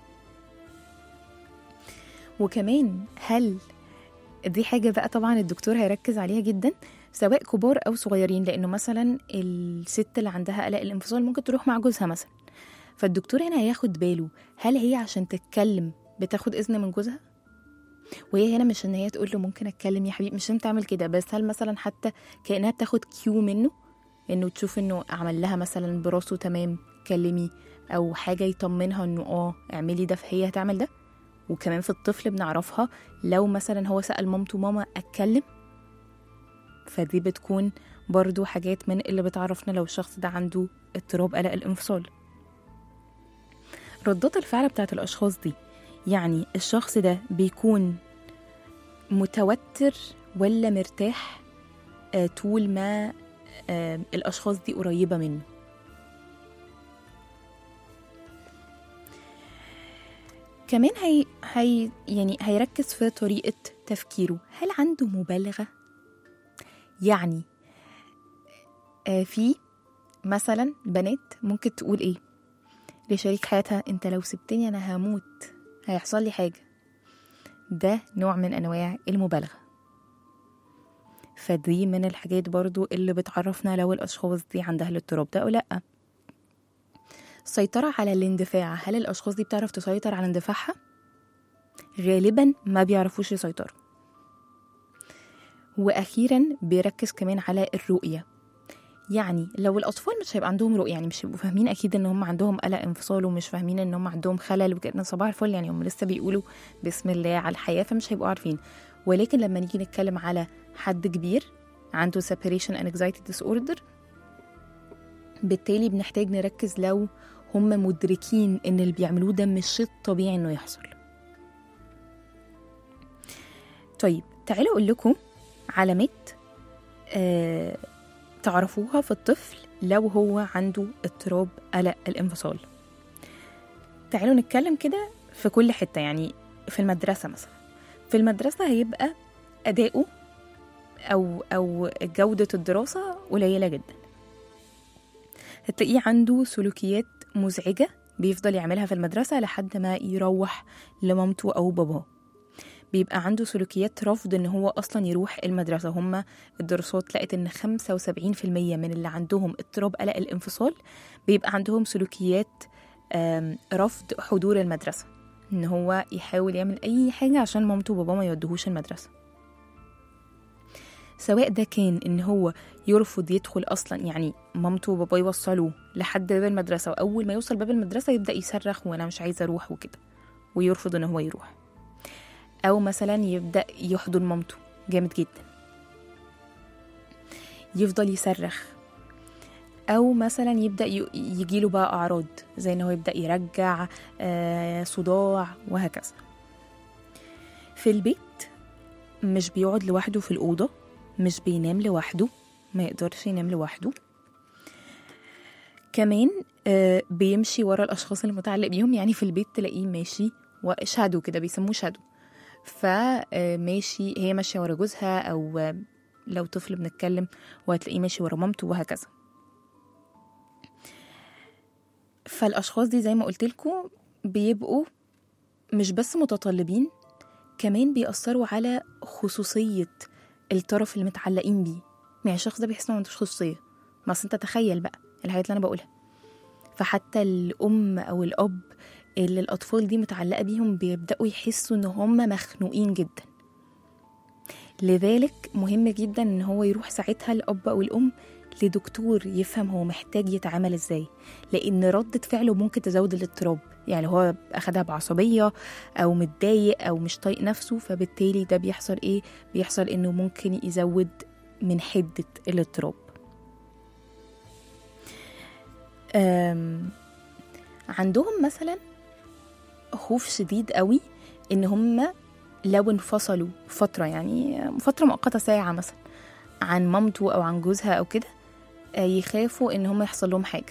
وكمان هل دي حاجة بقى طبعا الدكتور هيركز عليها جدا سواء كبار أو صغيرين لأنه مثلا الست اللي عندها قلق الانفصال ممكن تروح مع جوزها مثلا فالدكتور هنا هياخد باله هل هي عشان تتكلم بتاخد إذن من جوزها وهي هنا مش ان هي تقول له ممكن اتكلم يا حبيبي مش انت تعمل كده بس هل مثلا حتى كانها بتاخد كيو منه انه تشوف انه عمل لها مثلا براسه تمام كلمي او حاجه يطمنها انه اه اعملي ده فهي هتعمل ده وكمان في الطفل بنعرفها لو مثلا هو سأل مامته ماما اتكلم فدي بتكون برضو حاجات من اللي بتعرفنا لو الشخص ده عنده اضطراب قلق الانفصال ردات الفعل بتاعت الأشخاص دي يعني الشخص ده بيكون متوتر ولا مرتاح آه، طول ما آه، الأشخاص دي قريبة منه كمان هي, هي يعني هيركز في طريقة تفكيره هل عنده مبالغة؟ يعني آه، في مثلا بنات ممكن تقول ايه لشريك حياتها انت لو سبتني انا هموت هيحصل لي حاجة ده نوع من أنواع المبالغة فدي من الحاجات برضو اللي بتعرفنا لو الأشخاص دي عندها الاضطراب ده أو لأ السيطرة على الاندفاع هل الأشخاص دي بتعرف تسيطر على اندفاعها؟ غالبا ما بيعرفوش يسيطروا وأخيرا بيركز كمان على الرؤية يعني لو الأطفال مش هيبقى عندهم رؤية يعني مش هيبقوا فاهمين أكيد إن هم عندهم قلق انفصال ومش فاهمين إن هم عندهم خلل وكأن صباح الفل يعني هم لسه بيقولوا بسم الله على الحياة فمش هيبقوا عارفين ولكن لما نيجي نتكلم على حد كبير عنده separation anxiety disorder بالتالي بنحتاج نركز لو هم مدركين إن اللي بيعملوه ده مش شيء طبيعي إنه يحصل طيب تعالوا أقول لكم علامات آه تعرفوها في الطفل لو هو عنده اضطراب قلق الانفصال تعالوا نتكلم كده في كل حتة يعني في المدرسة مثلا في المدرسة هيبقى أداؤه أو أو جودة الدراسة قليلة جدا هتلاقيه عنده سلوكيات مزعجة بيفضل يعملها في المدرسة لحد ما يروح لمامته أو باباه بيبقى عنده سلوكيات رفض ان هو اصلا يروح المدرسه هم الدراسات لقت ان 75% من اللي عندهم اضطراب قلق الانفصال بيبقى عندهم سلوكيات آم، رفض حضور المدرسه ان هو يحاول يعمل اي حاجه عشان مامته وباباه ما يودوهوش المدرسه سواء ده كان ان هو يرفض يدخل اصلا يعني مامته وباباه يوصلوه لحد باب المدرسه واول ما يوصل باب المدرسه يبدا يصرخ وانا مش عايز اروح وكده ويرفض ان هو يروح او مثلا يبدا يحضن مامته جامد جدا يفضل يصرخ او مثلا يبدا ي- يجيله بقى اعراض زي ان هو يبدا يرجع آه، صداع وهكذا في البيت مش بيقعد لوحده في الاوضه مش بينام لوحده ما يقدرش ينام لوحده كمان آه، بيمشي ورا الاشخاص المتعلق بيهم يعني في البيت تلاقيه ماشي وشادو كده بيسموه شادو فماشي هي ماشيه ورا جوزها او آه، لو طفل بنتكلم وهتلاقيه ماشي ورا مامته وهكذا فالاشخاص دي زي ما قلت لكم بيبقوا مش بس متطلبين كمان بيأثروا على خصوصية الطرف اللي متعلقين بيه يعني الشخص ده بيحس انه ما عندوش خصوصية ما أصل انت تخيل بقى الحاجات اللي انا بقولها فحتى الام او الاب اللي الاطفال دي متعلقة بيهم بيبدأوا يحسوا ان هم مخنوقين جدا لذلك مهم جدا ان هو يروح ساعتها الاب او الام لدكتور يفهم هو محتاج يتعامل ازاي لان ردة فعله ممكن تزود الاضطراب يعني هو اخدها بعصبية او متضايق او مش طايق نفسه فبالتالي ده بيحصل ايه بيحصل انه ممكن يزود من حدة الاضطراب أم، عندهم مثلا خوف شديد قوي ان هم لو انفصلوا فترة يعني فترة مؤقتة ساعة مثلا عن مامته او عن جوزها او كده آه، يخافوا ان هم يحصل لهم حاجة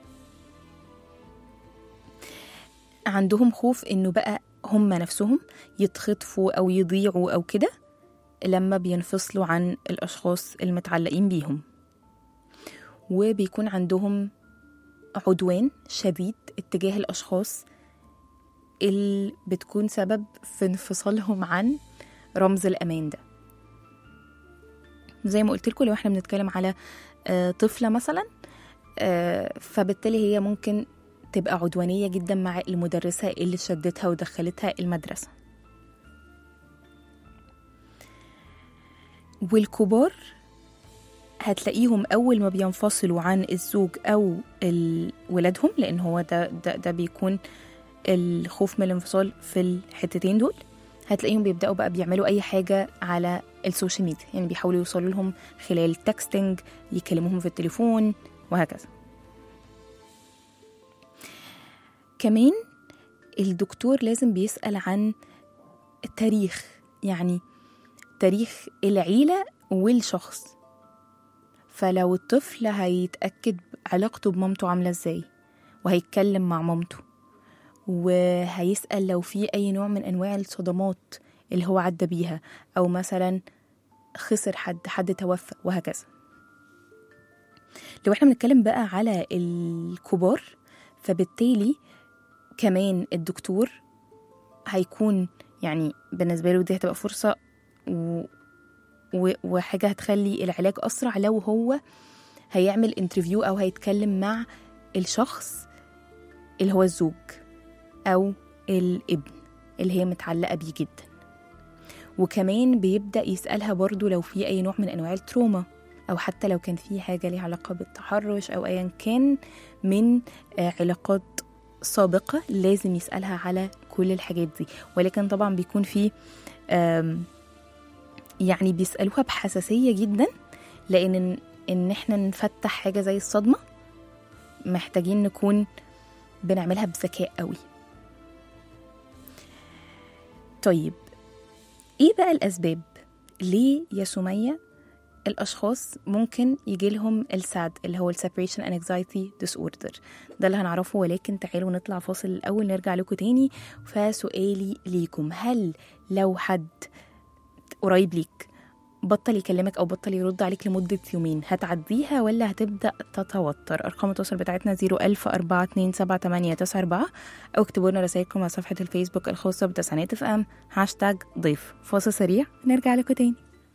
عندهم خوف انه بقى هم نفسهم يتخطفوا او يضيعوا او كده لما بينفصلوا عن الاشخاص المتعلقين بيهم وبيكون عندهم عدوان شديد اتجاه الاشخاص اللي بتكون سبب في انفصالهم عن رمز الامان ده زي ما قلت لكم لو احنا بنتكلم على آه، طفله مثلا آه، فبالتالي هي ممكن تبقى عدوانيه جدا مع المدرسه اللي شدتها ودخلتها المدرسه والكبار هتلاقيهم اول ما بينفصلوا عن الزوج او ال- ولادهم لان هو ده ده, ده بيكون الخوف من الانفصال في الحتتين دول هتلاقيهم بيبداوا بقى بيعملوا اي حاجه على السوشيال ميديا يعني بيحاولوا يوصلوا لهم خلال تكستنج يكلموهم في التليفون وهكذا كمان الدكتور لازم بيسأل عن التاريخ يعني تاريخ العيلة والشخص فلو الطفل هيتأكد علاقته بمامته عاملة ازاي وهيتكلم مع مامته وهيسأل لو في أي نوع من أنواع الصدمات اللي هو عدى بيها أو مثلا خسر حد حد توفى وهكذا لو احنا بنتكلم بقى على الكبار فبالتالي كمان الدكتور هيكون يعني بالنسبة له دي هتبقى فرصة و... و... وحاجة هتخلي العلاج أسرع لو هو هيعمل انترفيو أو هيتكلم مع الشخص اللي هو الزوج أو الابن اللي هي متعلقة بيه جدا وكمان بيبدأ يسألها برضو لو في أي نوع من أنواع التروما أو حتى لو كان في حاجة ليها علاقة بالتحرش أو أيا كان من آه، علاقات سابقة لازم يسألها على كل الحاجات دي ولكن طبعا بيكون في آم، يعني بيسألوها بحساسية جدا لأن إن- إن إحنا نفتح حاجة زي الصدمة محتاجين نكون بنعملها بذكاء قوي طيب ايه بقى الاسباب ليه يا سميه الأشخاص ممكن يجي لهم الساد اللي هو السيبريشن and anxiety disorder ده اللي هنعرفه ولكن تعالوا نطلع فاصل الأول نرجع لكم تاني فسؤالي ليكم هل لو حد قريب ليك بطل يكلمك او بطل يرد عليك لمده يومين هتعديها ولا هتبدا تتوتر ارقام التواصل بتاعتنا 010427894 او اكتبوا لنا رسائلكم على صفحه الفيسبوك الخاصه بتسعينات اف ام هاشتاج ضيف فاصل سريع نرجع لكم تاني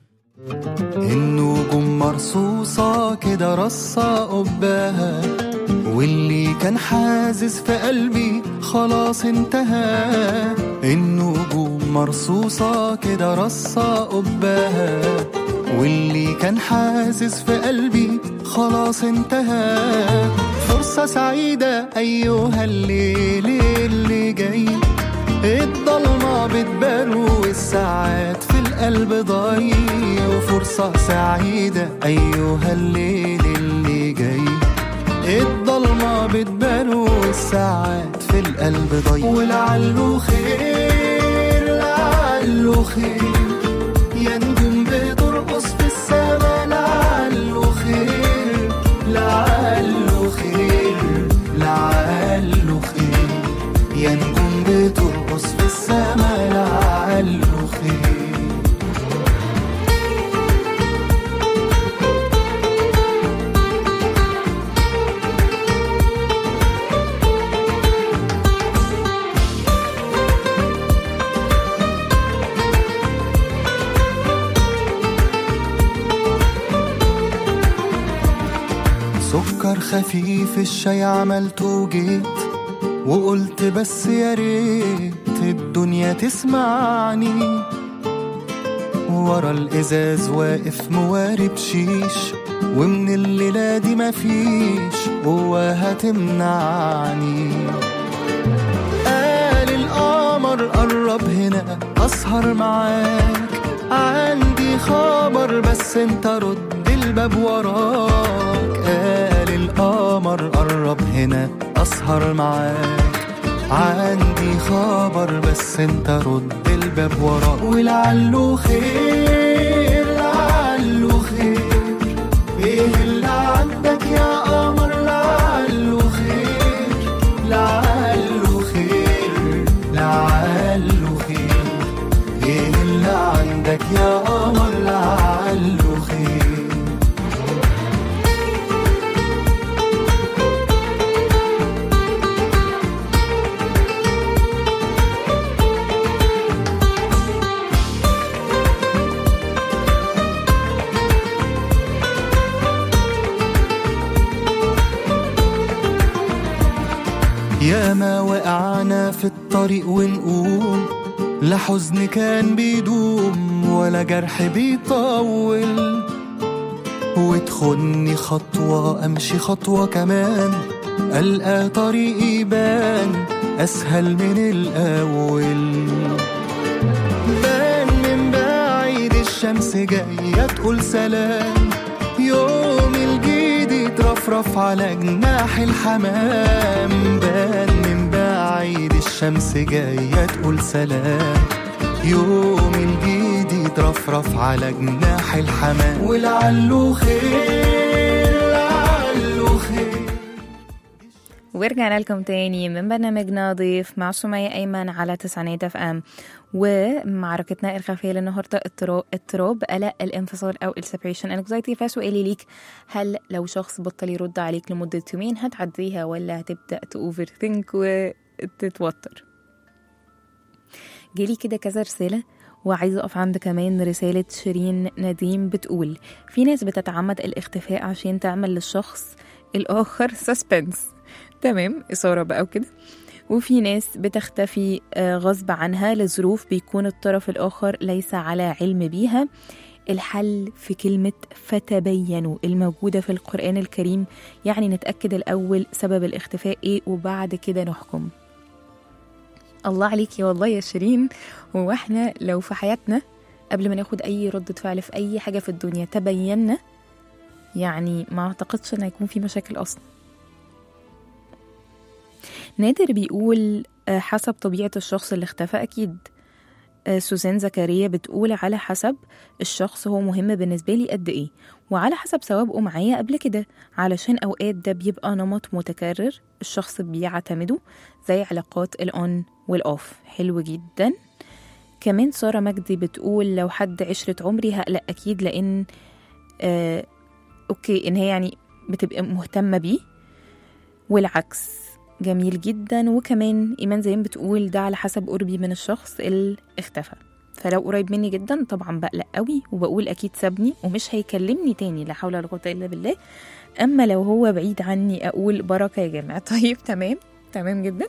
النجوم مرصوصة كده رصة قباها واللي كان حازز في قلبي خلاص انتهى النجوم مرصوصة كده رصة قباها واللي كان حازز في قلبي خلاص انتهى فرصة سعيدة أيها الليل اللي جاي الضلمة بتبان والساعات في القلب ضايع وفرصة سعيدة أيها الليل اللي جاي الضلمة بتبان والساعات في القلب ضايع ولعله خير لعله خير يا نجوم بترقص في السما لعله خير لعله خير لعله خير يا نجوم بترقص في السما لعله خير سكر خفيف الشاي عملته وجيت وقلت بس يا ريت الدنيا تسمعني ورا الازاز واقف موارب شيش ومن الليلة دي مفيش قوة هتمنعني قال القمر قرب هنا أسهر معاك عندي خبر بس انت رد الباب وراك قال القمر قرب هنا أسهر معاك عندي خبر بس انت رد الباب وراك ولعله خير لعله خير ايه اللي عندك يا قمر لعله خير لعله خير لعله خير ايه اللي عندك يا قمر لعله خير يا ما وقعنا في الطريق ونقوم لا حزن كان بيدوم ولا جرح بيطول وتخني خطوة أمشي خطوة كمان ألقى طريقي يبان أسهل من الأول بان من بعيد الشمس جاية تقول سلام يوم الجديد يترفرف على جناح الحمام بان من بعيد الشمس جاية تقول سلام يوم الجديد يترفرف على جناح الحمام ولعله خير لعله خير ورجعنا لكم تاني من برنامجنا ضيف مع سمية أيمن على تسعينات اف ام ومعركتنا الخفية للنهاردة اضطراب اضطراب قلق الانفصال أو السبريشن انكزايتي فسؤالي ليك هل لو شخص بطل يرد عليك لمدة يومين هتعديها ولا هتبدأ تأوفر ثينك وتتوتر جالي كده كذا رسالة وعايزة أقف عند كمان رسالة شيرين نديم بتقول في ناس بتتعمد الاختفاء عشان تعمل للشخص الآخر سسبنس تمام إثارة بقى وكده وفي ناس بتختفي آه، غصب عنها لظروف بيكون الطرف الآخر ليس على علم بيها الحل في كلمة فتبينوا الموجودة في القرآن الكريم يعني نتأكد الأول سبب الاختفاء إيه وبعد كده نحكم الله عليكي والله يا شيرين هو احنا لو في حياتنا قبل ما ناخد أي ردة فعل في أي حاجة في الدنيا تبينا يعني ما أعتقدش إن هيكون في مشاكل أصلا نادر بيقول آه، حسب طبيعة الشخص اللي اختفى أكيد آه، سوزان زكريا بتقول على حسب الشخص هو مهم بالنسبة لي قد إيه وعلى حسب سوابقه معايا قبل كده علشان أوقات ده بيبقى نمط متكرر الشخص بيعتمده زي علاقات الأون والأوف حلو جدا كمان سارة مجدي بتقول لو حد عشرة عمري هقلق أكيد لأن آه أوكي إن هي يعني بتبقى مهتمة بيه والعكس جميل جدا وكمان إيمان زين بتقول ده على حسب قربي من الشخص اللي اختفى فلو قريب مني جدا طبعا بقلق قوي وبقول أكيد سابني ومش هيكلمني تاني لا حول ولا قوة إلا بالله أما لو هو بعيد عني أقول بركة يا جماعة طيب تمام تمام جدا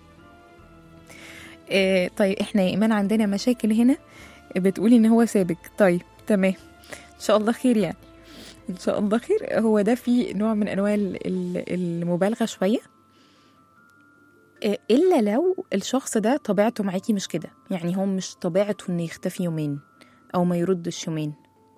آه طيب احنا يا إيمان عندنا مشاكل هنا بتقولي إن هو سابك طيب تمام إن شاء الله خير يعني إن شاء الله خير هو ده في نوع من أنواع ال- ال- المبالغة شوية آه، إلا لو الشخص ده طبيعته معاكي مش كده يعني هو مش طبيعته إنه يختفي يومين أو ما يردش يومين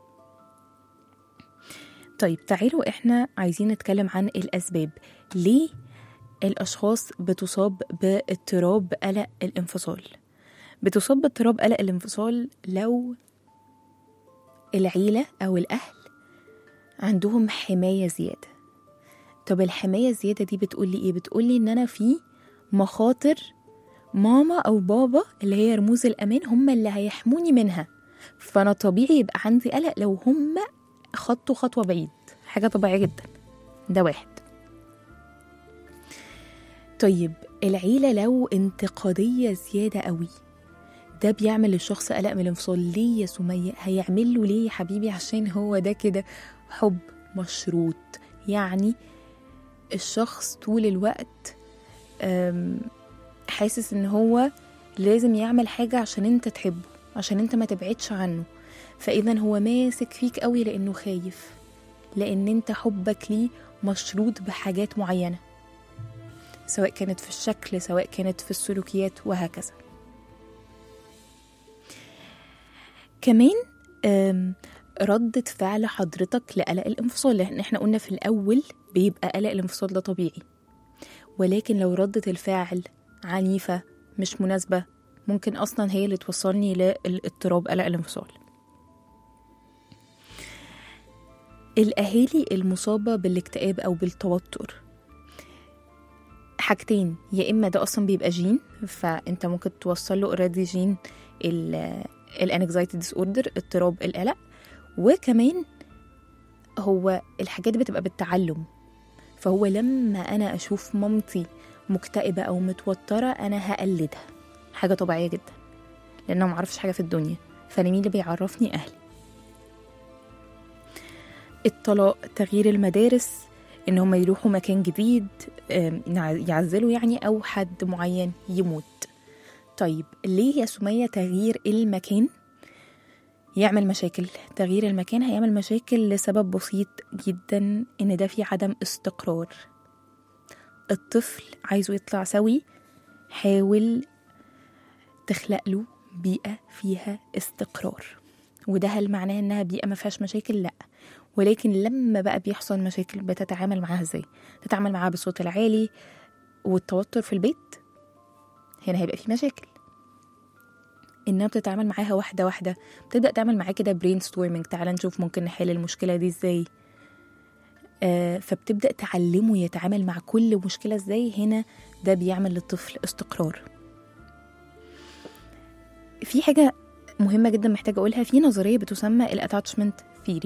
طيب تعالوا إحنا عايزين نتكلم عن الأسباب ليه الأشخاص بتصاب باضطراب قلق الانفصال بتصاب باضطراب قلق الانفصال لو العيلة أو الأهل عندهم حماية زيادة طب الحماية الزيادة دي بتقولي إيه؟ بتقولي إن أنا في مخاطر ماما أو بابا اللي هي رموز الأمان هم اللي هيحموني منها فأنا طبيعي يبقى عندي قلق لو هم خطوا خطوة بعيد حاجة طبيعية جدا ده واحد طيب العيلة لو انتقادية زيادة قوي ده بيعمل للشخص قلق من الانفصال ليه يا سمية هيعمل له ليه يا حبيبي عشان هو ده كده حب مشروط يعني الشخص طول الوقت أم، حاسس ان هو لازم يعمل حاجة عشان انت تحبه عشان انت ما تبعدش عنه فاذا هو ماسك فيك قوي لانه خايف لان انت حبك ليه مشروط بحاجات معينة سواء كانت في الشكل سواء كانت في السلوكيات وهكذا كمان أم، ردة فعل حضرتك لقلق الانفصال لان احنا قلنا في الاول بيبقى قلق الانفصال ده طبيعي ولكن لو ردة الفعل عنيفة مش مناسبة ممكن أصلا هي اللي توصلني للاضطراب قلق الانفصال الأهالي المصابة بالاكتئاب أو بالتوتر حاجتين يا إما ده أصلا بيبقى جين فأنت ممكن توصل له اوريدي جين الانكزايتي ديس اوردر اضطراب القلق وكمان هو الحاجات بتبقى بالتعلم فهو لما انا اشوف مامتي مكتئبه او متوتره انا هقلدها حاجه طبيعيه جدا لان انا معرفش حاجه في الدنيا فانا مين اللي بيعرفني اهلي الطلاق تغيير المدارس ان هم يروحوا مكان جديد آم، يع- يعزلوا يعني او حد معين يموت طيب ليه يا سمية تغيير المكان يعمل مشاكل تغيير المكان هيعمل مشاكل لسبب بسيط جدا ان ده في عدم استقرار الطفل عايزه يطلع سوي حاول تخلق له بيئة فيها استقرار وده هل معناه انها بيئة ما فيهاش مشاكل لا ولكن لما بقى بيحصل مشاكل بتتعامل معاها ازاي تتعامل معاها بالصوت العالي والتوتر في البيت هنا هيبقى في مشاكل انها بتتعامل معاها واحده واحده بتبدا تعمل معاه كده برين ستورمنج تعالى نشوف ممكن نحل المشكله دي ازاي آه فبتبدا تعلمه يتعامل مع كل مشكله ازاي هنا ده بيعمل للطفل استقرار في حاجه مهمه جدا محتاجه اقولها في نظريه بتسمى الاتاتشمنت ثيري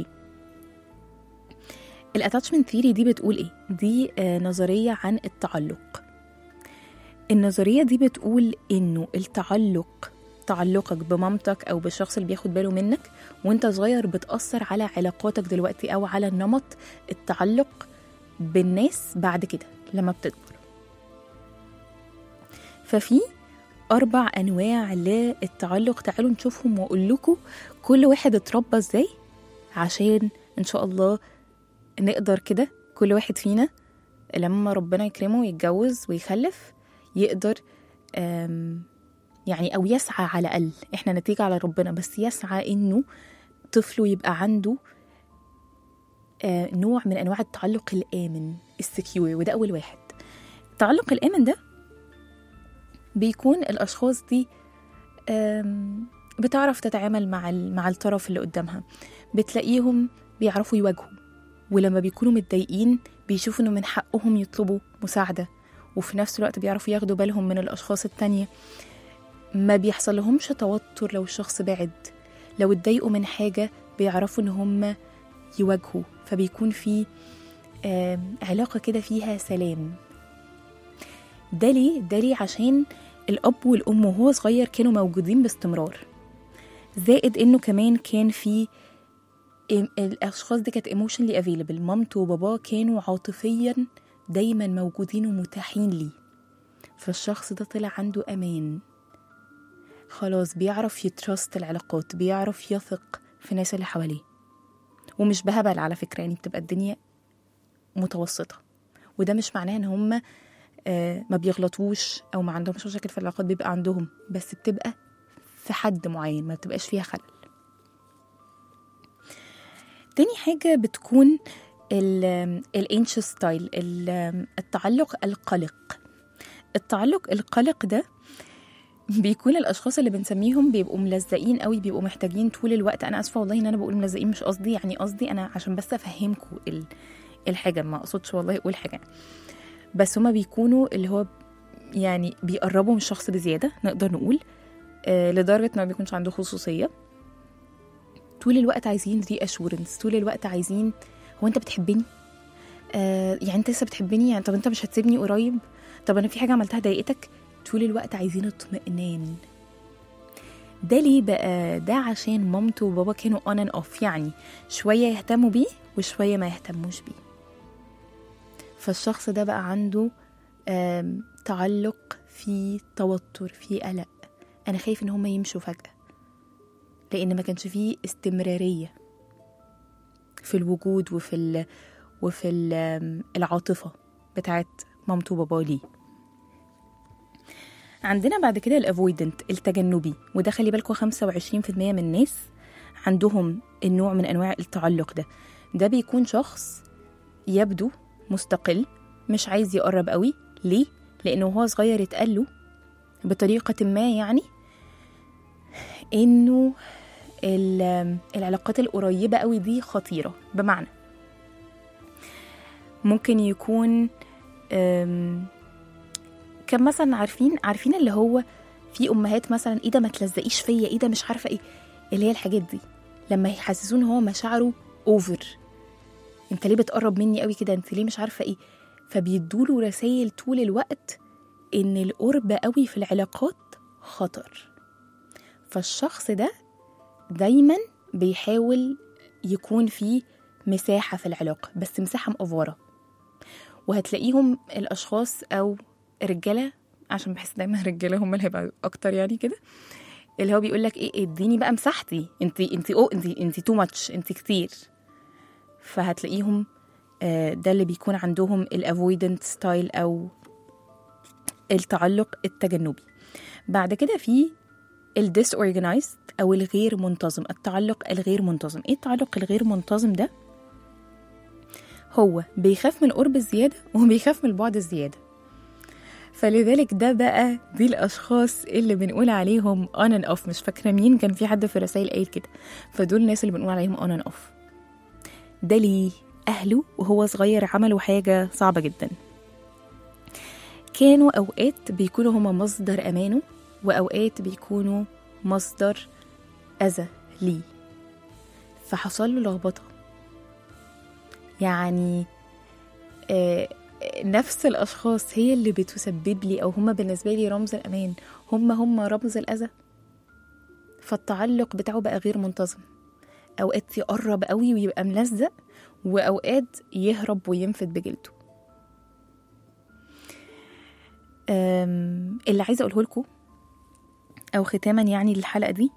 الاتاتشمنت ثيري دي بتقول ايه دي آه نظريه عن التعلق النظريه دي بتقول انه التعلق تعلقك بمامتك او بالشخص اللي بياخد باله منك وانت صغير بتاثر على علاقاتك دلوقتي او على نمط التعلق بالناس بعد كده لما بتكبر ففي اربع انواع للتعلق تعالوا نشوفهم واقول لكم كل واحد اتربى ازاي عشان ان شاء الله نقدر كده كل واحد فينا لما ربنا يكرمه ويتجوز ويخلف يقدر أم يعني او يسعى على الاقل احنا نتيجه على ربنا بس يسعى انه طفله يبقى عنده آه نوع من انواع التعلق الامن السكيور وده اول واحد التعلق الامن ده بيكون الاشخاص دي آم، بتعرف تتعامل مع ال- مع الطرف اللي قدامها بتلاقيهم بيعرفوا يواجهوا ولما بيكونوا متضايقين بيشوفوا انه من حقهم يطلبوا مساعدة وفي نفس الوقت بيعرفوا ياخدوا بالهم من الأشخاص التانية ما بيحصل لهمش توتر لو الشخص بعد لو اتضايقوا من حاجة بيعرفوا ان هم يواجهوا فبيكون في آم، علاقة كده فيها سلام ده ليه؟ ده ليه عشان الأب والأم وهو صغير كانوا موجودين باستمرار زائد إنه كمان كان في إم- الأشخاص دي كانت ايموشنلي افيلبل مامته وباباه كانوا عاطفيا دايما موجودين ومتاحين ليه فالشخص ده طلع عنده أمان خلاص بيعرف يترست العلاقات بيعرف يثق في الناس اللي حواليه ومش بهبل على فكرة يعني بتبقى الدنيا متوسطة وده مش معناه ان هم آه، ما بيغلطوش او ما عندهمش مشاكل في العلاقات بيبقى عندهم بس بتبقى في حد معين ما بتبقاش فيها خلل تاني حاجة بتكون الانش ستايل التعلق القلق التعلق القلق ده بيكون الاشخاص اللي بنسميهم بيبقوا ملزقين قوي بيبقوا محتاجين طول الوقت انا اسفه والله ان انا بقول ملزقين مش قصدي يعني قصدي انا عشان بس افهمكم ال- الحاجه ما اقصدش والله اقول حاجه بس هما بيكونوا اللي هو يعني بيقربوا من الشخص بزياده نقدر نقول آه لدرجه انه ما بيكونش عنده خصوصيه طول الوقت عايزين ري اشورنس طول الوقت عايزين هو انت بتحبني آه يعني انت لسه بتحبني يعني طب انت مش هتسيبني قريب طب انا في حاجه عملتها ضايقتك طول الوقت عايزين اطمئنان ده ليه بقى ده عشان مامته وبابا كانوا اون اند اوف يعني شويه يهتموا بيه وشويه ما يهتموش بيه فالشخص ده بقى عنده آم، تعلق في توتر في قلق انا خايف ان هما يمشوا فجاه لان ما كانش فيه استمراريه في الوجود وفي ال... وفي ال... آم، العاطفه بتاعت مامته وباباه ليه عندنا بعد كده الافويدنت التجنبي وده خلي بالكم 25% من الناس عندهم النوع من انواع التعلق ده ده بيكون شخص يبدو مستقل مش عايز يقرب قوي ليه لانه هو صغير اتقال له بطريقه ما يعني انه ال- العلاقات القريبه قوي دي خطيره بمعنى ممكن يكون أم، كان مثلا عارفين عارفين اللي هو في امهات مثلا ايه ده ما تلزقيش فيا ايه ده مش عارفه ايه اللي هي الحاجات دي لما يحسسون هو مشاعره اوفر انت ليه بتقرب مني قوي كده انت ليه مش عارفه ايه فبيدوله رسائل طول الوقت ان القرب قوي في العلاقات خطر فالشخص ده دايما بيحاول يكون فيه مساحه في العلاقه بس مساحه مقفوره وهتلاقيهم الاشخاص او الرجاله عشان بحس دايما الرجاله هم اللي هيبقى اكتر يعني كده اللي هو بيقول لك ايه اديني بقى مساحتي انت انت او انت انت تو ماتش انت كتير فهتلاقيهم آه، ده اللي بيكون عندهم الافويدنت ستايل او التعلق التجنبي بعد كده في الديس اورجنايزد او الغير منتظم التعلق الغير منتظم ايه التعلق الغير منتظم ده هو بيخاف من القرب الزياده وبيخاف من البعد الزياده فلذلك ده بقى دي الاشخاص اللي بنقول عليهم on and off مش فاكره مين كان في حد في الرسائل قايل كده فدول الناس اللي بنقول عليهم on and off ده ليه اهله وهو صغير عملوا حاجه صعبه جدا كانوا اوقات بيكونوا هما مصدر امانه واوقات بيكونوا مصدر اذى ليه فحصل له لخبطه يعني آه نفس الأشخاص هي اللي بتسبب لي أو هما بالنسبة لي رمز الأمان هما هما رمز الأذى فالتعلق بتاعه بقى غير منتظم أوقات يقرب قوي ويبقى ملزق وأوقات يهرب وينفد بجلده أم، اللي عايزة أقوله لكم أو ختاما يعني للحلقة دي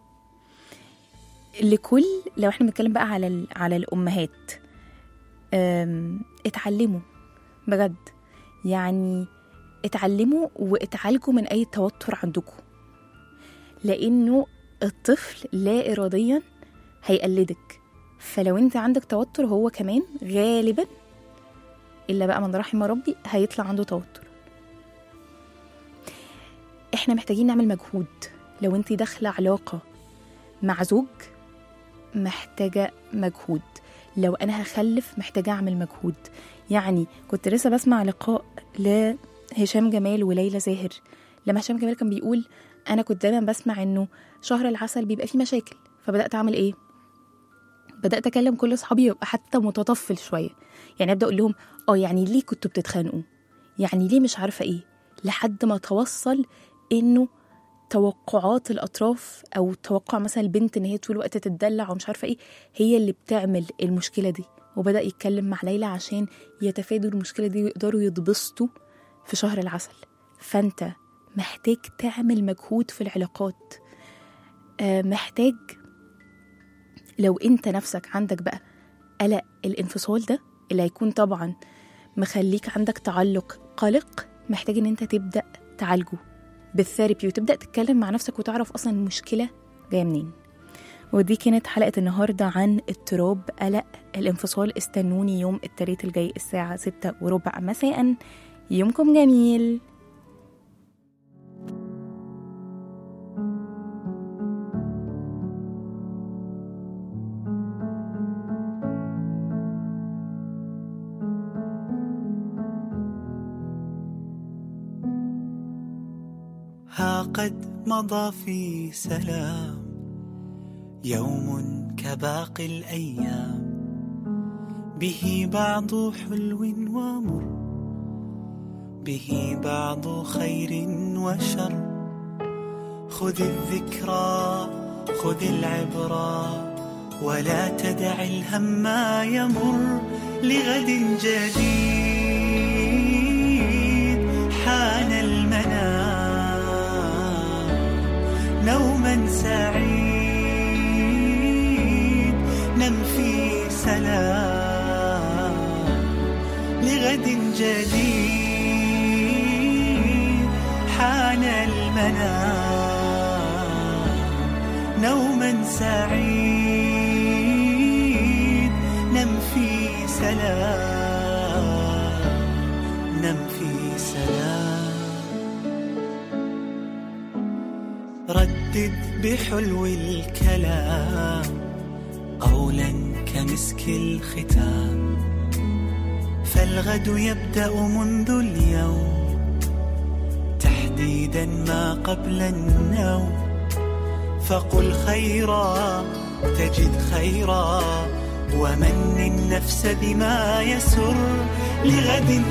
لكل لو احنا بنتكلم بقى على ال- على الأمهات أم، اتعلموا بجد يعني اتعلموا واتعالجوا من اي توتر عندكم لانه الطفل لا اراديا هيقلدك فلو انت عندك توتر هو كمان غالبا الا بقى من رحم ربي هيطلع عنده توتر احنا محتاجين نعمل مجهود لو انت داخله علاقه مع زوج محتاجة مجهود لو أنا هخلف محتاجة أعمل مجهود يعني كنت لسه بسمع لقاء لهشام جمال وليلى زاهر لما هشام جمال كان بيقول أنا كنت دايما بسمع إنه شهر العسل بيبقى فيه مشاكل فبدأت أعمل إيه؟ بدأت أكلم كل أصحابي يبقى حتى متطفل شوية يعني أبدأ أقول لهم آه يعني ليه كنتوا بتتخانقوا؟ يعني ليه مش عارفة إيه؟ لحد ما توصل إنه توقعات الأطراف أو توقع مثلا البنت إن هي طول الوقت تتدلع ومش عارفة إيه هي اللي بتعمل المشكلة دي وبدأ يتكلم مع ليلى عشان يتفادوا المشكلة دي ويقدروا يتبسطوا في شهر العسل فأنت محتاج تعمل مجهود في العلاقات آه، محتاج لو انت نفسك عندك بقى قلق الانفصال ده اللي هيكون طبعا مخليك عندك تعلق قلق محتاج ان انت تبدا تعالجه بالثيرابي وتبدا تتكلم مع نفسك وتعرف اصلا المشكله جايه منين ودي كانت حلقة النهاردة عن اضطراب قلق الانفصال استنوني يوم التلات الجاي الساعة ستة وربع مساء يومكم جميل ها قد مضى في سلام يوم كباقي الأيام به بعض حلو ومر به بعض خير وشر خذ الذكرى خذ العبرة ولا تدع الهم يمر لغد جديد حان المنام نوما سعيد نم في سلام لغد جديد حان المنام نوما سعيد نم في سلام نم في سلام ردد بحلو الكلام قولا كمسك الختام فالغد يبدأ منذ اليوم تحديدا ما قبل النوم فقل خيرا تجد خيرا ومن النفس بما يسر لغد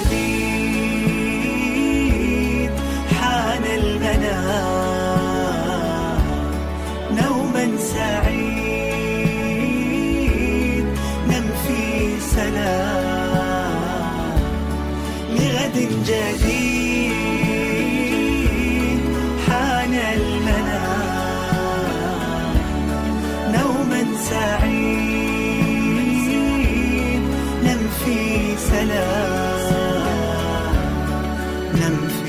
جديد حان المنام نوما سعيد نم في سلام لغد جديد حان المنام نوما سعيد نم في سلام نم في